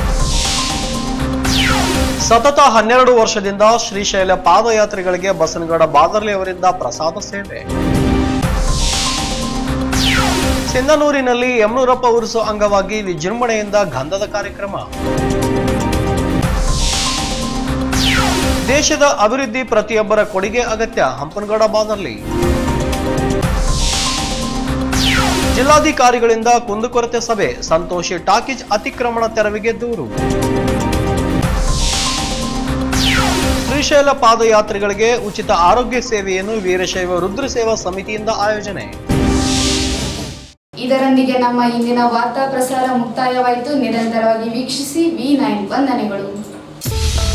ಸತತ ಹನ್ನೆರಡು ವರ್ಷದಿಂದ ಶ್ರೀಶೈಲ ಪಾದಯಾತ್ರಿಗಳಿಗೆ ಬಸನಗೌಡ ಬಾದರ್ಲಿ ಅವರಿಂದ ಪ್ರಸಾದ ಸೇವೆ ಸಿಂಧನೂರಿನಲ್ಲಿ ಯಮನೂರಪ್ಪ ಉರುಸು ಅಂಗವಾಗಿ ವಿಜೃಂಭಣೆಯಿಂದ ಗಂಧದ ಕಾರ್ಯಕ್ರಮ ದೇಶದ ಅಭಿವೃದ್ಧಿ ಪ್ರತಿಯೊಬ್ಬರ ಕೊಡುಗೆ ಅಗತ್ಯ ಹಂಪನಗೌಡ ಬಾದರ್ಲಿ ಜಿಲ್ಲಾಧಿಕಾರಿಗಳಿಂದ ಕುಂದುಕೊರತೆ ಸಭೆ ಸಂತೋಷಿ ಟಾಕೀಜ್ ಅತಿಕ್ರಮಣ ತೆರವಿಗೆ ದೂರು ಶ್ರೀಶೈಲ ಪಾದಯಾತ್ರಿಗಳಿಗೆ ಉಚಿತ ಆರೋಗ್ಯ ಸೇವೆಯನ್ನು ವೀರಶೈವ ರುದ್ರಸೇವಾ ಸಮಿತಿಯಿಂದ ಆಯೋಜನೆ ಇದರೊಂದಿಗೆ ನಮ್ಮ ಇಂದಿನ ವಾರ್ತಾ ಪ್ರಸಾರ ಮುಕ್ತಾಯವಾಯಿತು ನಿರಂತರವಾಗಿ ವೀಕ್ಷಿಸಿ ವಿ ನೈನ್ ವಂದನೆಗಳು